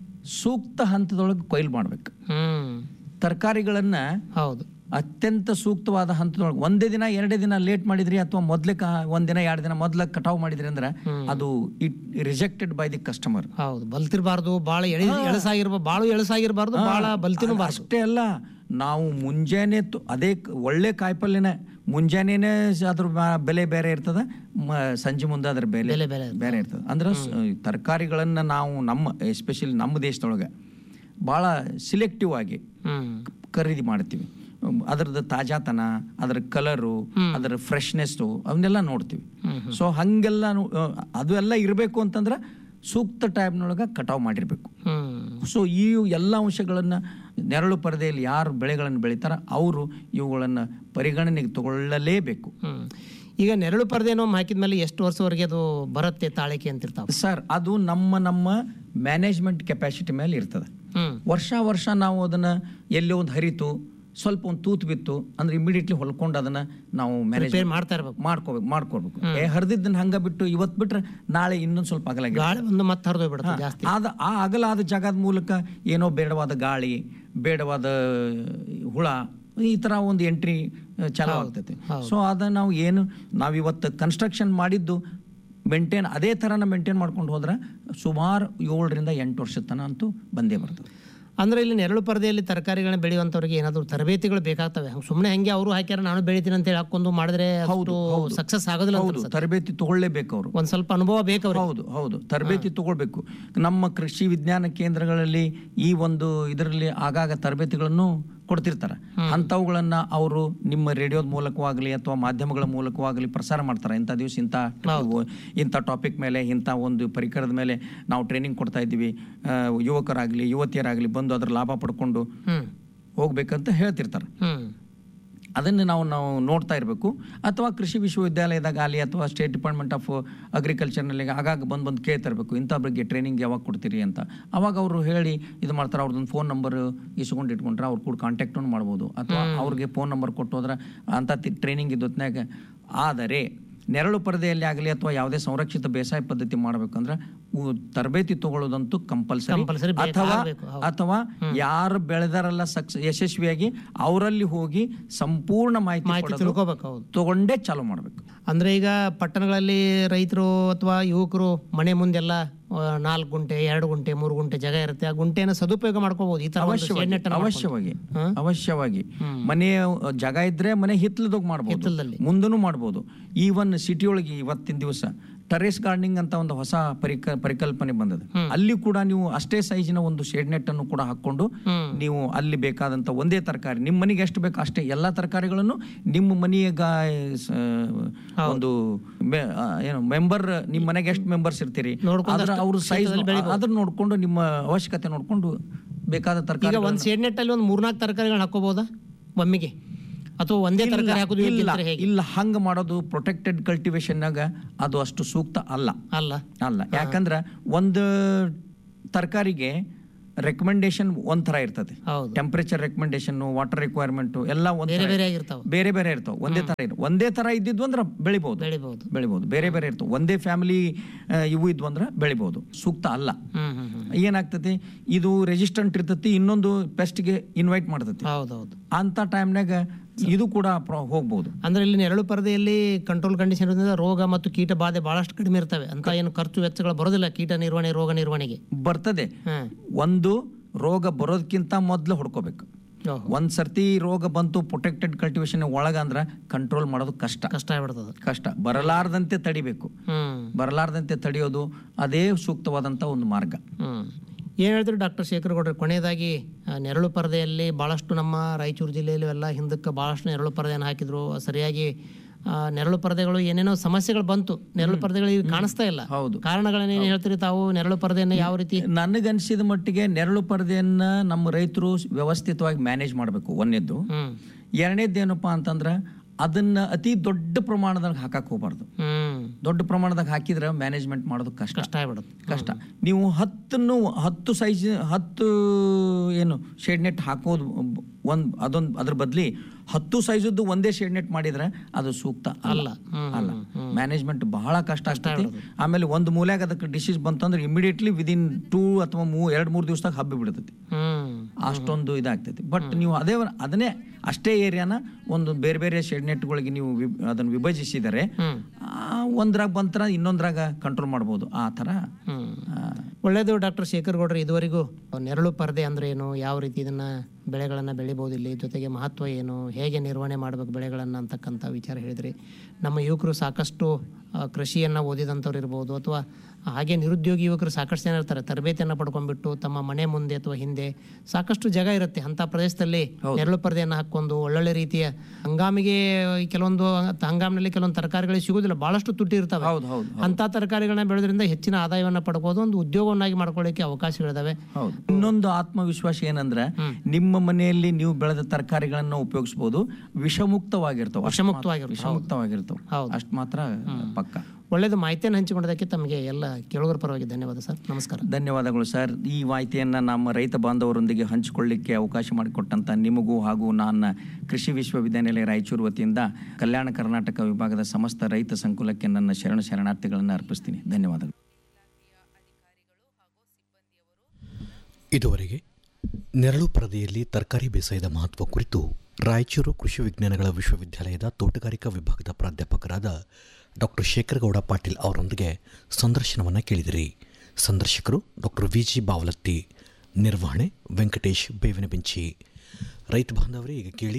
ಸೂಕ್ತ ಹಂತದೊಳಗೆ ಕೊಯ್ಲು ಮಾಡ್ಬೇಕು ಹ್ಮ್ ತರಕಾರಿಗಳನ್ನು ಹೌದು ಅತ್ಯಂತ ಸೂಕ್ತವಾದ ಹಂತದೊಳಗೆ ಒಂದೇ ದಿನ ಎರಡೇ ದಿನ ಲೇಟ್ ಮಾಡಿದ್ರಿ ಅಥವಾ ಮೊದ್ಲೇ ಕ ಒಂದ್ ದಿನ ಎರಡು ದಿನ ಮೊದ್ಲ ಕಟಾವ್ ಮಾಡಿದ್ರಿ ಅಂದ್ರೆ ಅದು it rejected by the customer ಹೌದು ಬಲ್ತಿರ್ಬಾರ್ದು ಬಾಳ ಎಳಿ ಎಳಸಾಗಿರ್ಬಾರ್ದು ಬಾಳು ಎಳಸಾಗಿರ್ಬಾರ್ದು ಬಾಳ ಬಲ್ತಿನೂ ಬಾರ್ದು ಅಷ್ಟೇ ಅಲ್ಲ ನಾವು ಮುಂಜಾನೆ ತು- ಅದೇ ಕ- ಒಳ್ಳೆ ಕಾಯಿಪಲ್ಯನೇ ಮುಂಜಾನೆನೇ ಸ- ಅದ್ರ ಮ- ಬೆಲೆ ಬೇರೆ ಇರ್ತದ ಮ- ಸಂಜೆ ಮುಂದೆ ಅದ್ರ ಬೆಲೆ ಬೆಲೆ ಬೇರೆ ಬೇರೆ ಇರ್ತದೆ ಅಂದ್ರೆ ಸ- ತರಕಾರಿಗಳನ್ನ ನಾವು ನಮ್ಮ ಎಸ್ಪೆಷಲಿ ನಮ್ಮ ದೇಶದೊಳಗೆ ಭಾಳ ಸಿಲೆಕ್ಟಿವ್ ಆಗಿ ಹ್ಮ್ ಖರೀದಿ ಮಾಡ್ತೀವಿ ಅಮ್, ಅದ್ರದ್ದು ತಾಜಾತನ ಅದರ ಕಲರು ಅದರ ಫ್ರೆಶ್ನೆಸ್ಸು ಅವನ್ನೆಲ್ಲ ನೋಡ್ತೀವಿ ಸೊ ಹಂಗೆಲ್ಲ ನೋ- ಆ, ಅದು ಎಲ್ಲ ಇರಬೇಕು ಅಂತಂದ್ರೆ ಸೂಕ್ತ ಟೈಮ್ನೊಳಗೆ ಕಟಾವು ಮಾಡಿರಬೇಕು ಹ್ಮ್ ಸೊ ಈ ಎಲ್ಲ ಅಂಶಗಳನ್ನು ನೆರಳು ಪರದೆಯಲ್ಲಿ ಯಾರು ಬೆಳೆಗಳನ್ನು ಬೆಳೀತಾರ ಅವರು ಇವುಗಳನ್ನು ಪರಿಗಣನೆಗೆ ತಗೊಳ್ಳಲೇಬೇಕು ಹ್ಮ್ ಈಗ ನೆರಳು ಪರದೆನೋ ಹಾಕಿದ್ಮೇಲೆ ಎಷ್ಟು ವರ್ಷವರೆಗೆ ಅದು ಬರುತ್ತೆ ತಾಳಿಕೆ ಅಂತಿರ್ತಾವ ಸರ್ ಅದು ನಮ್ಮ ನಮ್ಮ ಮ್ಯಾನೇಜ್ಮೆಂಟ್ ಕೆಪಾಸಿಟಿ ಮೇಲೆ ಇರ್ತದೆ ಹ್ಮ್ ವರ್ಷ ವರ್ಷ ನಾವು ಅದನ್ನ ಎಲ್ಲೋ ಒಂದು ಹರಿತು ಸ್ವಲ್ಪ ಒಂದು ತೂತು ಬಿತ್ತು ಅಂದ್ರೆ ಇಮಿಡಿಯೇಟ್ಲಿ ಹೊಲ್ಕೊಂಡು ಅದನ್ನ ನಾವು ಮ್ಯಾನೇಜ್ ರಿಪೇರ್ ಮಾಡ್ತಾ ಇರ್ಬೇಕು ಮಾಡ್ಕೋಬೇಕು ಮಾಡ್ಕೊಡ್ಬೇಕು ಏ ಹರಿದಿದ್ದನ್ನ ಹಂಗ ಬಿಟ್ಟು ಇವತ್ತು ಬಿಟ್ರೆ ನಾಳೆ ಇನ್ನೊಂದು ಸ್ವಲ್ಪ ಅಗಲ ಗಾಳಿ ಒಂದು ಮತ್ತೆ ಹರಿದು ಬಿಡುತ್ತೆ ಜಾಸ್ತಿ ಆದ ಆ ಅಗಲಾದ ಜಾಗದ ಮೂಲಕ ಏನೋ ಬೇಡವಾದ ಗಾಳಿ ಬೇಡವಾದ ಹುಳ ಈ ತರ ಒಂದು ಎಂಟ್ರಿ ಚಾಲು ಆಗ್ತೈತೆ ಸೊ ಅದ ನಾವು ಏನು ನಾವಿವತ್ತು ಕನ್ಸ್ಟ್ರಕ್ಷನ್ ಮಾಡಿದ್ದು ಮೇಂಟೈನ್ ಅದೇ ಥರನ ಮೇಂಟೈನ್ ಮಾಡ್ಕೊಂಡು ಹೋದ್ರೆ ಸುಮಾರು ಏಳರಿಂದ ಎಂಟು ವರ್ಷದ ತನಕ ಅಂತೂ ಬಂದೇ ಬರ್ತದೆ ಅಂದ್ರೆ ಇಲ್ಲಿ ನೆರಳು ಪರದೆಯಲ್ಲಿ ತರಕಾರಿಗಳನ್ನ ಬೆಳೆಯುವಂಥವ್ರಿಗೆ ಏನಾದರೂ ತರಬೇತಿಗಳು ಬೇಕಾಗ್ತವೆ ಸುಮ್ಮನೆ ಹಂಗೆ ಅವರು ಹಾಕ್ಯಾರ ನಾನು ಬೆಳಿತೀನಿ ಅಂತ ಹೇಳಿ ಹಾಕೊಂಡು ಮಾಡಿದ್ರೆ ಹೌದು ಸಕ್ಸಸ್ ಆಗೋದಿಲ್ಲ ಅಂತ ಹೌದು ತರಬೇತಿ ತಗೊಳ್ಳೇಬೇಕು ಅವರು ಒಂದ್ ಸ್ವಲ್ಪ ಅನುಭವ ಬೇಕು ಅವ್ರಿಗೆ ಹೌದು ಹೌದು ತರಬೇತಿ ತಗೊಳ್ಬೇಕು ನಮ್ಮ ಕೃಷಿ ವಿಜ್ಞಾನ ಕೇಂದ್ರಗಳಲ್ಲಿ ಈ ಒಂದು ಇದರಲ್ಲಿ ಆಗಾಗ ತರಬೇತಿಗಳನ್ನು ಕೊಡ್ತಿರ್ತಾರೆ ಅಂಥವುಗಳನ್ನ ಅವರು ನಿಮ್ಮ ರೇಡಿಯೋದ ಮೂಲಕವಾಗಲಿ ಅಥವಾ ಮಾಧ್ಯಮಗಳ ಮೂಲಕವಾಗಲಿ ಪ್ರಸಾರ ಮಾಡ್ತಾರೆ ಇಂಥ ದಿವಸ ಇಂಥ ಇಂಥ ಟಾಪಿಕ್ ಮೇಲೆ ಇಂಥ ಒಂದು ಪರಿಕರದ ಮೇಲೆ ನಾವು ಟ್ರೈನಿಂಗ್ ಕೊಡ್ತಾ ಇದ್ದೀವಿ ಆ, ಯುವಕರಾಗಲಿ ಯುವತಿಯರಾಗಲಿ ಬಂದು ಅದರ ಲಾಭ ಪಡ್ಕೊಂಡು ಹ್ಮ್ ಹೋಗ್ಬೇಕಂತ ಹೇಳ್ತಿರ್ತಾರೆ ಹ್ಮ್ ಅದನ್ನು ನಾವು ನಾವು ನೋಡ್ತಾ ಇರಬೇಕು ಅಥವಾ ಕೃಷಿ ವಿಶ್ವವಿದ್ಯಾಲಯದಾಗ ಆಗಲಿ ಅಥವಾ ಸ್ಟೇಟ್ ಡಿಪಾರ್ಟ್ಮೆಂಟ್ ಆಫ್ ಅಗ್ರಿಕಲ್ಚರ್ನಲ್ಲಿ ಆಗಾಗ ಬಂದು ಬಂದು ಕೇಳ್ತಾ ಇರಬೇಕು ಇಂಥ ಬಗ್ಗೆ ಟ್ರೈನಿಂಗ್ ಯಾವಾಗ ಕೊಡ್ತೀರಿ ಅಂತ ಅವಾಗ ಅವರು ಹೇಳಿ ಇದು ಮಾಡ್ತಾರೆ ಅವ್ರದ್ದೊಂದು ಫೋನ್ ನಂಬರ್ ಇಸ್ಕೊಂಡು ಇಟ್ಕೊಂಡ್ರೆ ಅವ್ರು ಕೂಡ ಕಾಂಟ್ಯಾಕ್ಟನ್ನು ಮಾಡ್ಬೋದು ಅಥವಾ ಅವ್ರಿಗೆ ಫೋನ್ ನಂಬರ್ ಕೊಟ್ಟು ಹೋದ್ರೆ ಅಂಥ ಟ್ರೈನಿಂಗ್ ಇದ್ದೊತ್ನಾಗ ಆದರೆ ನೆರಳು ಪರದೆಯಲ್ಲಿ ಆಗಲಿ ಅಥವಾ ಯಾವುದೇ ಸಂರಕ್ಷಿತ ಬೇಸಾಯ ಪದ್ಧತಿ ಮಾಡಬೇಕಂದ್ರೆ ಉ- ತರಬೇತಿ ತಗೊಳ್ಳೋದಂತೂ ಕಂಪಲ್ಸರಿ Compulsory ಬೇಕು, ಅಥವಾ ಆಗ್ಬೇಕು, ಹೌದು. ಅಥವಾ ಯಾರು ಬೆಳೆದಾರಲ್ಲ ಸಕ್ಸ್ ಯಶಸ್ವಿಯಾಗಿ ಅವರಲ್ಲಿ ಹೋಗಿ ಸಂಪೂರ್ಣ ಮಾಹಿತಿ ಮಾಹಿತಿ ಕೊಡೋದು ತಿಳ್ಕೊಬೇಕು ಹೌದು ತಗೊಂಡೇ ಚಾಲು ಮಾಡಬೇಕು ಅಂದ್ರೆ ಈಗ ಪಟ್ಟಣಗಳಲ್ಲಿ ರೈತರು ಅಥವಾ ಯುವಕರು ಮನೆ ಮುಂದೆಲ್ಲ ನಾಲ್ಕು ಗುಂಟೆ ಎರಡು ಗುಂಟೆ ಮೂರು ಗುಂಟೆ ಜಾಗ ಇರುತ್ತೆ ಆ ಗುಂಟೆನ ಸದುಪಯೋಗ ಮಾಡ್ಕೋಬಹುದು ಈ ತರ ಒಂದು ಅವಶ್ಯವಾಗಿ shade net ಅನ್ನ ಅವಶ್ಯವಾಗಿ ಅವಶ್ಯವಾಗಿ ಮನೆ ಜಾಗ ಇದ್ರೆ ಮನೆ ಹಿತ್ತಲದಾಗ ಮಾಡ್ಬೋದು ಹಿತ್ತಲದಲ್ಲಿ. ಮುಂದೂ ಮಾಡ್ಬೋದು ಈವನ್ ಸಿಟಿ ಒಳಗೆ ಇವತ್ತಿನ ದಿವಸ ಟೆರೇಸ್ ಗಾರ್ಡನಿಂಗ್ ಅಂತ ಒಂದು ಹೊಸ ಪರಿಕ ಪರಿಕಲ್ಪನೆ ಬಂದದ ಅಲ್ಲಿ ಕೂಡ ನೀವು ಅಷ್ಟೇ ಸೈಜಿನ ಒಂದು ಶೇಡ್ ನೆಟ್ ಅನ್ನು ಕೂಡ ಹಾಕೊಂಡು ನೀವು ಅಲ್ಲಿ ಬೇಕಾದಂತ ಒಂದೇ ತರಕಾರಿ ನಿಮ್ಮ ಮನೆಗೆ ಎಷ್ಟು ಬೇಕು ಅಷ್ಟೇ ಎಲ್ಲಾ ತರಕಾರಿಗಳನ್ನು ನಿಮ್ಮ ಮನೆಯ ಗಾ- ಸ- ಒಂದು ಮೆ- ಆ, ಏನು ಮೆಂಬರ್ ನಿಮ್ಮ ಮನೆಗೆ ಎಷ್ಟು ಮೆಂಬರ್ಸ್ ಇರ್ತೀರಿ ನೋಡ್ಕೊಂಡು ಅದ್ರ ಅವ್ರ ಸೈಜ್ ಅದನ್ನ ನೋಡ್ಕೊಂಡು ನಿಮ್ಮ ಅವಶ್ಯಕತೆ ನೋಡ್ಕೊಂಡು ಬೇಕಾದ ಈಗ ತರಕಾರಿ ಒಂದ್ ಶೇಡ್ ನೆಟ್ ಅಲ್ಲಿ ಒಂದು ಮೂರ್ನಾಲ್ಕು ತರಕಾರಿಗಳನ್ನ ಹಾಕೋಬಹುದಾ ಒಮ್ಮೆಗೆ ಅಥವಾ ಒಂದೇ ತರಕಾರಿ ಹಾಕೋದು ಯೋಗ್ಯ ಇಲ್ಲ ಅಂತಾರೆ ಹೇಗೆ ಇಲ್ಲ ಹಂಗ ಮಾಡೋದು ಪ್ರೊಟೆಕ್ಟೆಡ್ ಕಲ್ಟಿವೇಶನ್ನಾಗ ಅದು ಅಷ್ಟು ಸೂಕ್ತ ಅಲ್ಲ ಅಲ್ಲ ಅಲ್ಲ ಯಾಕಂದ್ರೆ ಒಂದು ತರಕಾರಿಗೆ ರೆಕಮೆಂಡೇಶನ್ ಒಂದ್ ಥರ ಇರ್ತದೆ ಹೌದು ಟೆಂಪರೇಚರ್ ರೆಕಮೆಂಡೇಶನ್ ವಾಟರ್ ರಿಕ್ವೈರ್ಮೆಂಟ್ ಎಲ್ಲ ಒಂದ್ ಬೇರೆ ಥರ ಬೇರೆ ಆಗಿರ್ತಾವ ಬೇರೆ ಬೇರೆ ಇರ್ತಾವ ಒಂದೇ ತರ ಇರ್ ಒಂದೇ ತರ ಇದ್ದಿದ್ವು ಅಂದ್ರೆ ಬೆಳಿಬಹುದು ಬೆಳಿಬಹುದು ಬೆಳಿಬಹುದು ಬೇರೆ ಬೇರೆ ಇರ್ತಾವ ಒಂದೇ ಫ್ಯಾಮಿಲಿ ಇವು ಇದ್ವು ಅಂದ್ರೆ ಬೆಳಿಬಹುದು ಸೂಕ್ತ ಅಲ್ಲ ಹ್ಮ್ ಹ್ಮ್ ಹ್ಮ್ ಏನಾಗ್ತತಿ ಇದು ರೆಸಿಸ್ಟೆಂಟ್ ಇರ್ತತಿ ಇನ್ನೊಂದು ಪೆಸ್ಟ್ಗೆ ಇನ್ವೈಟ್ ಮಾಡ್ತತಿ ಹೌದೌದು ಅಂತ ಟೈಮ್ನಾಗ ಇದು ಕೂಡ ಪ್ರ- ಹೋಗ್ಬೋದು ಅಂದ್ರೆ ಇಲ್ಲಿ ನೆರಳು ಪರದೆಯಲ್ಲಿ ಕಂಟ್ರೋಲ್ ಕಂಡೀಷನ್ ಇರೋದ್ರಿಂದ ರೋಗ ಮತ್ತು ಕೀಟ ಬಾಧೆ ಬಹಳಷ್ಟು ಕಡಿಮೆ ಇರ್ತವೆ ಅಂತ ಏನು ಖರ್ಚು ವೆಚ್ಚಗಳು ಬರೋದಿಲ್ಲ ಕೀಟ ನಿರ್ವಹಣೆ ರೋಗ ನಿರ್ವಹಣೆಗೆ ಬರ್ತದೆ ಹ್ಮ್ ಒಂದು ರೋಗ ಬರೋದಕ್ಕಿಂತ ಮೊದಲು ಹೊಡ್ಕೋಬೇಕು ಓಹೋ. ಒಂದ್ ಸರ್ತಿ ರೋಗ ಬಂತು ಪ್ರೊಟೆಕ್ಟೆಡ್ ಕಲ್ಟಿವೇಶನ್ ಒಳಗ ಅಂದ್ರ ಕಂಟ್ರೋಲ್ ಮಾಡೋದು ಕಷ್ಟ ಕಷ್ಟ ಆಗ್ಬಿಡ್ತದ ಕಷ್ಟ ಬರಲಾರ್ದಂತೆ ತಡಿಬೇಕು ಹ್ಮ್ ಬರಲಾರ್ದಂತೆ ತಡೆಯೋದು ಅದೇ ಸೂಕ್ತವಾದಂತ ಒಂದು ಮಾರ್ಗ ಹ್ಮ್ ಏನು ಹೇಳ್ತೀರಿ ಡಾಕ್ಟರ್ ಶೇಖರ್ ಗೌಡ್ರೆ ಕೊನೆಯದಾಗಿ ಆ, ನೆರಳು ಪರದೆಯಲ್ಲಿ ಭಾಳಷ್ಟು ನಮ್ಮ ರಾಯಚೂರು ಜಿಲ್ಲೆಯಲ್ಲಿ ಎಲ್ಲ ಹಿಂದಕ್ಕೆ ಭಾಳಷ್ಟು ನೆರಳು ಪರದೆಯನ್ನು ಹಾಕಿದ್ರು ಸರಿಯಾಗಿ ಆ, ನೆರಳು ಪರದೆಗಳು ಏನೇನೋ ಸಮಸ್ಯೆಗಳು ಬಂತು ನೆರಳು ಪರದೆಗಳು ಈಗ ಕಾಣಿಸ್ತಾ ಇಲ್ಲ ಹೌದು. ಕಾರಣಗಳನ್ನೇನು ಹೇಳ್ತೀರಿ ತಾವು ನೆರಳು ಪರದೆಯನ್ನು ಯಾವ ರೀತಿ ನನಗನ್ಸಿದ ಮಟ್ಟಿಗೆ ನೆರಳು ಪರದೆಯನ್ನ ನಮ್ಮ ರೈತರು ವ್ಯವಸ್ಥಿತವಾಗಿ ಮ್ಯಾನೇಜ್ ಮಾಡಬೇಕು ಒಂದನೇದ್ದು ಹ್ಮ್ ಎರಡನೇದ್ದು ಏನಪ್ಪಾ ಅಂತಂದ್ರ ಅದನ್ನ ಅತಿ ದೊಡ್ಡ ಪ್ರಮಾಣದಾಗ ಹಾಕಕ್ ಹೋಗ್ಬಾರ್ದು ಹ್ಮ್ ದೊಡ್ಡ ಪ್ರಮಾಣದಾಗ ಹಾಕಿದ್ರೆ ಮ್ಯಾನೇಜ್ಮೆಂಟ್ ಮಾಡೋದು ಕಷ್ಟ ಕಷ್ಟ ಆಗ್ಬಿಡುತ್ತೆ ಕಷ್ಟ ನೀವು ಹತ್ತನ್ನು ಹತ್ತು ಸೈಜ್ ಹತ್ತು ಏನು ಶೇಡ್ ನೆಟ್ ಹಾಕೋದು ಒಂದ್ ಅದೊಂದು ಅದ್ರ ಬದ್ಲಿ ಹತ್ತು ಸೈಜದ್ದು ಒಂದೇ ಶೇಡ್ ನೆಟ್ ಮಾಡಿದ್ರೆ ಅದು ಸೂಕ್ತ ಅಲ್ಲ ಅಲ್ಲ ಮ್ಯಾನೇಜ್ಮೆಂಟ್ ಬಹಳ ಕಷ್ಟ ಆಗ್ತೈತಿ ಆಮೇಲೆ ಒಂದು ಮೂಲ್ಯಾಗ ಅದಕ್ಕೆ ಡಿಸೀಸ್ ಬಂತಂದ್ರೆ ಇಮಿಡಿಯೇಟ್ಲಿ ವಿದಿನ್ ಟೂ ಅಥವಾ ಮೂ ಎರಡು ಮೂರು ದಿವಸದಾಗ ಹಬ್ಬಿ ಬಿಡ್ತೈತಿ ಹ್ಮ್ ಅಷ್ಟೊಂದು ಇದಾಗ್ತೈತಿ ಬಟ್ ನೀವು ಅದೇ ಅದನ್ನೇ ಅಷ್ಟೇ ಏರಿಯಾನ ಒಂದು ಬೇರೆ ಬೇರೆ ಶೆಡ್ ನೆಟ್ಗಳಿಗೆ ನೀವು ವಿಬ್- ಅದನ್ನ ವಿಭಜಿಸಿದರೆ ಹ್ಮ್. ಆ, ಒಂದ್ರಾಗ ಬಂತರ ಇನ್ನೊಂದ್ರಾಗ ಕಂಟ್ರೋಲ್ ಮಾಡ್ಬೋದು ಆ ಥರ ಹ್ಮ್ ಆ, ಒಳ್ಳೆಯದು ಡಾಕ್ಟರ್ ಶೇಖರ್ ಗೌಡ್ರೆ ಇದುವರೆಗೂ ನೆರಳು ಪರದೆ ಅಂದ್ರೆ ಏನು ಯಾವ ರೀತಿ ಇದನ್ನ ಬೆಳೆಗಳನ್ನು ಬೆಳಿಬೋದು ಇಲ್ಲಿ ಜೊತೆಗೆ ಮಹತ್ವ ಏನು ಹೇಗೆ ನಿರ್ವಹಣೆ ಮಾಡಬೇಕು ಬೆಳೆಗಳನ್ನು ಅಂತಕ್ಕಂಥ ವಿಚಾರ ಹೇಳಿದ್ರಿ ನಮ್ಮ ಯುವಕರು ಸಾಕಷ್ಟು ಆ, ಕೃಷಿಯನ್ನ ಓದಿದಂಥವ್ರು ಇರ್ಬೋದು ಅಥವಾ ಹಾಗೆ ನಿರುದ್ಯೋಗಿ ಯುವಕರು ಸಾಕಷ್ಟು ಜನ ಇರ್ತಾರೆ ತರಬೇತಿಯನ್ನು ಪಡ್ಕೊಂಡ್ಬಿಟ್ಟು ತಮ್ಮ ಮನೆ ಮುಂದೆ ಅಥವಾ ಹಿಂದೆ ಸಾಕಷ್ಟು ಜಾಗ ಇರುತ್ತೆ ಅಂಥ ಪ್ರದೇಶದಲ್ಲಿ ನೆರಳು ಪರದೆಯನ್ನು ಹಾಕೊಂಡು ಒಳ್ಳೊಳ್ಳೆ ರೀತಿಯ ಹಂಗಾಮಿಗೆ ಕೆಲವೊಂದು ಹಂಗಾಮಿನಲ್ಲಿ ಕೆಲವೊಂದು ತರಕಾರಿಗಳಿಗೆ ಸಿಗೋದಿಲ್ಲ ಬಹಳಷ್ಟು ತುಟ್ಟಿ ಇರ್ತವೆ ಹೌದು ಹೌದು ಅಂತ ತರಕಾರಿಗಳನ್ನ ಬೆಳೆದ್ರಿಂದ ಹೆಚ್ಚಿನ ಆದಾಯವನ್ನು ಪಡ್ಬೋದು ಒಂದು ಉದ್ಯೋಗವನ್ನಾಗಿ ಮಾಡ್ಕೊಳ್ಳಿಕ್ಕೆ ಅವಕಾಶಗಳಿದಾವೆ ಹೌದು ಇನ್ನೊಂದು ಆತ್ಮವಿಶ್ವಾಸ ಏನಂದ್ರೆ ನಿಮ್ಮ ಮನೆಯಲ್ಲಿ ನೀವು ಬೆಳೆದ ತರಕಾರಿಗಳನ್ನ ಉಪಯೋಗಿಸಬಹುದು ವಿಷಮುಕ್ತವಾಗಿರ್ತಾವ ವಿಷಮುಕ್ತವಾಗಿರ್ತಾವ. ವಿಷಮುಕ್ತವಾಗಿರ್ತಾವ ಹೌದು. ಅಷ್ಟು ಮಾತ್ರ ಪಕ್ಕ ಒಳ್ಳೆಯದು ಮಾಹಿತಿಯನ್ನು ಹಂಚಿಕೊಂಡದಕ್ಕೆ ತಮಗೆ ಎಲ್ಲ ಕೇಳುಗರ ಪರವಾಗಿ ಧನ್ಯವಾದ ಸರ್ ನಮಸ್ಕಾರ ಧನ್ಯವಾದಗಳು ಸರ್ ಈ ಮಾಹಿತಿಯನ್ನು ನಮ್ಮ ರೈತ ಬಾಂಧವರೊಂದಿಗೆ ಹಂಚಿಕೊಳ್ಳಿಕ್ಕೆ ಅವಕಾಶ ಮಾಡಿಕೊಟ್ಟಂತ ನಿಮಗೂ ಹಾಗೂ ನನ್ನ ಕೃಷಿ ವಿಶ್ವವಿದ್ಯಾನಿಲಯ ರಾಯಚೂರು ವತಿಯಿಂದ ಕಲ್ಯಾಣ ಕರ್ನಾಟಕ ವಿಭಾಗದ ಸಮಸ್ತ ರೈತ ಸಂಕುಲಕ್ಕೆ ನನ್ನ ಶರಣ ಶರಣಾರ್ಥಿಗಳನ್ನು ಅರ್ಪಿಸ್ತೀನಿ ಧನ್ಯವಾದಗಳು ಇದುವರೆಗೆ ನೆರಳು ಪರದೆಯಲ್ಲಿ ತರಕಾರಿ ಬೇಸಾಯದ ಮಹತ್ವ ಕುರಿತು ರಾಯಚೂರು ಕೃಷಿ ವಿಜ್ಞಾನಗಳ ವಿಶ್ವವಿದ್ಯಾಲಯದ ತೋಟಗಾರಿಕಾ ವಿಭಾಗದ ಪ್ರಾಧ್ಯಾಪಕರಾದ ಡಾಕ್ಟರ್ ಶೇಖರಗೌಡ ಪಾಟೀಲ್ ಅವರೊಂದಿಗೆ ಸಂದರ್ಶನವನ್ನು ಕೇಳಿದಿರಿ ಸಂದರ್ಶಕರು ಡಾಕ್ಟರ್ ವಿ ಜಿ ಬಾವಲತ್ತಿ ನಿರ್ವಹಣೆ ವೆಂಕಟೇಶ್ ಬೇವಿನ ಬೆಂಚಿ ರೈತ ಬಾಂಧವರೇ ಈಗ ಕೇಳಿ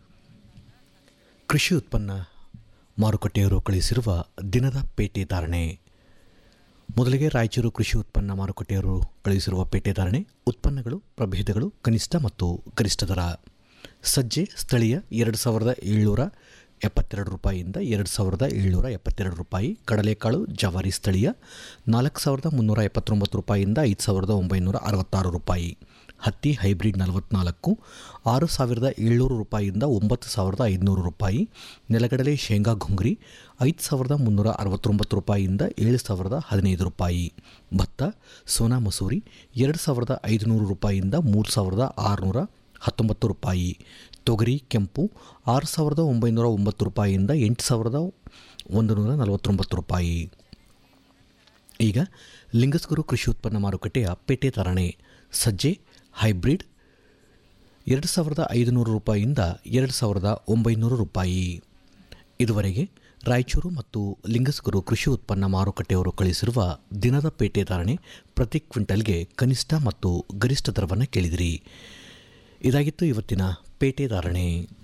ಕೃಷಿ ಉತ್ಪನ್ನ ಮಾರುಕಟ್ಟೆಯವರು ಕಳಿಸಿರುವ ದಿನದ ಪೇಟೆ ಧಾರಣೆ ಮೊದಲಿಗೆ ರಾಯಚೂರು ಕೃಷಿ ಉತ್ಪನ್ನ ಮಾರುಕಟ್ಟೆಯವರು ಕಳುಹಿಸಿರುವ ಪೇಟೆ ಧಾರಣೆ ಉತ್ಪನ್ನಗಳು ಪ್ರಭೇದಗಳು ಕನಿಷ್ಠ ಮತ್ತು ಗರಿಷ್ಠ ದರ ಸಜ್ಜೆ ಸ್ಥಳೀಯ ಎರಡು ಸಾವಿರದ ಏಳ್ನೂರ ಎಪ್ಪತ್ತೆರಡು ರೂಪಾಯಿಯಿಂದ ಎರಡು ಸಾವಿರದ ಏಳ್ನೂರ ಎಪ್ಪತ್ತೆರಡು ರೂಪಾಯಿ ಕಡಲೆಕಾಳು ಜವಾರಿ ಸ್ಥಳೀಯ ನಾಲ್ಕು ಸಾವಿರದ ಮುನ್ನೂರ ಎಪ್ಪತ್ತೊಂಬತ್ತು ರೂಪಾಯಿಯಿಂದ ಐದು ಸಾವಿರದ ಒಂಬೈನೂರ ಅರವತ್ತಾರು ರೂಪಾಯಿ ಹತ್ತಿ ಹೈಬ್ರಿಡ್ ನಲವತ್ನಾಲ್ಕು ಆರು ಸಾವಿರದ ಏಳ್ನೂರು ರೂಪಾಯಿಯಿಂದ ಒಂಬತ್ತು ಸಾವಿರದ ಐದುನೂರು ರೂಪಾಯಿ ನೆಲಗಡಲೆ ಶೇಂಗಾ ಘುಂಗ್ರಿ ಐದು ಸಾವಿರದ ಮುನ್ನೂರ ಅರವತ್ತೊಂಬತ್ತು ರೂಪಾಯಿಯಿಂದ ಏಳು ಸಾವಿರದ ಹದಿನೈದು ರೂಪಾಯಿ ಭತ್ತ ಸೋನಾ ಮಸೂರಿ ಎರಡು ಸಾವಿರದ ಐದುನೂರು ರೂಪಾಯಿಯಿಂದ ಮೂರು ಸಾವಿರದ ಆರುನೂರ ಹತ್ತೊಂಬತ್ತು ರೂಪಾಯಿ ತೊಗರಿ ಕೆಂಪು ಆರು ಸಾವಿರದ ಒಂಬೈನೂರ ಒಂಬತ್ತು ರೂಪಾಯಿಯಿಂದ ಎಂಟು ಸಾವಿರದ ಒಂದು ನೂರ ನಲವತ್ತೊಂಬತ್ತು ರೂಪಾಯಿ ಈಗ ಲಿಂಗಸ್ಗುರು ಕೃಷಿ ಉತ್ಪನ್ನ ಮಾರುಕಟ್ಟೆಯ ಪೇಟೆ ಧಾರಣೆ ಸಜ್ಜೆ ಹೈಬ್ರಿಡ್ ಎರಡು ಸಾವಿರದ ಐದುನೂರು ರೂಪಾಯಿಯಿಂದ ಎರಡು ಸಾವಿರದ ಒಂಬೈನೂರು ರೂಪಾಯಿ ಇದುವರೆಗೆ ರಾಯಚೂರು ಮತ್ತು ಲಿಂಗಸ್ಗುರು ಕೃಷಿ ಉತ್ಪನ್ನ ಮಾರುಕಟ್ಟೆಯವರು ಕಳಿಸಿರುವ ದಿನದ ಪೇಟೆ ಧಾರಣೆ ಪ್ರತಿ ಕ್ವಿಂಟಲ್ಗೆ ಕನಿಷ್ಠ ಮತ್ತು ಗರಿಷ್ಠ ದರವನ್ನು ಕೇಳಿದಿರಿ ಇದಾಗಿತ್ತು ಇವತ್ತಿನ ಪೇಟೆ ಧಾರಣೆ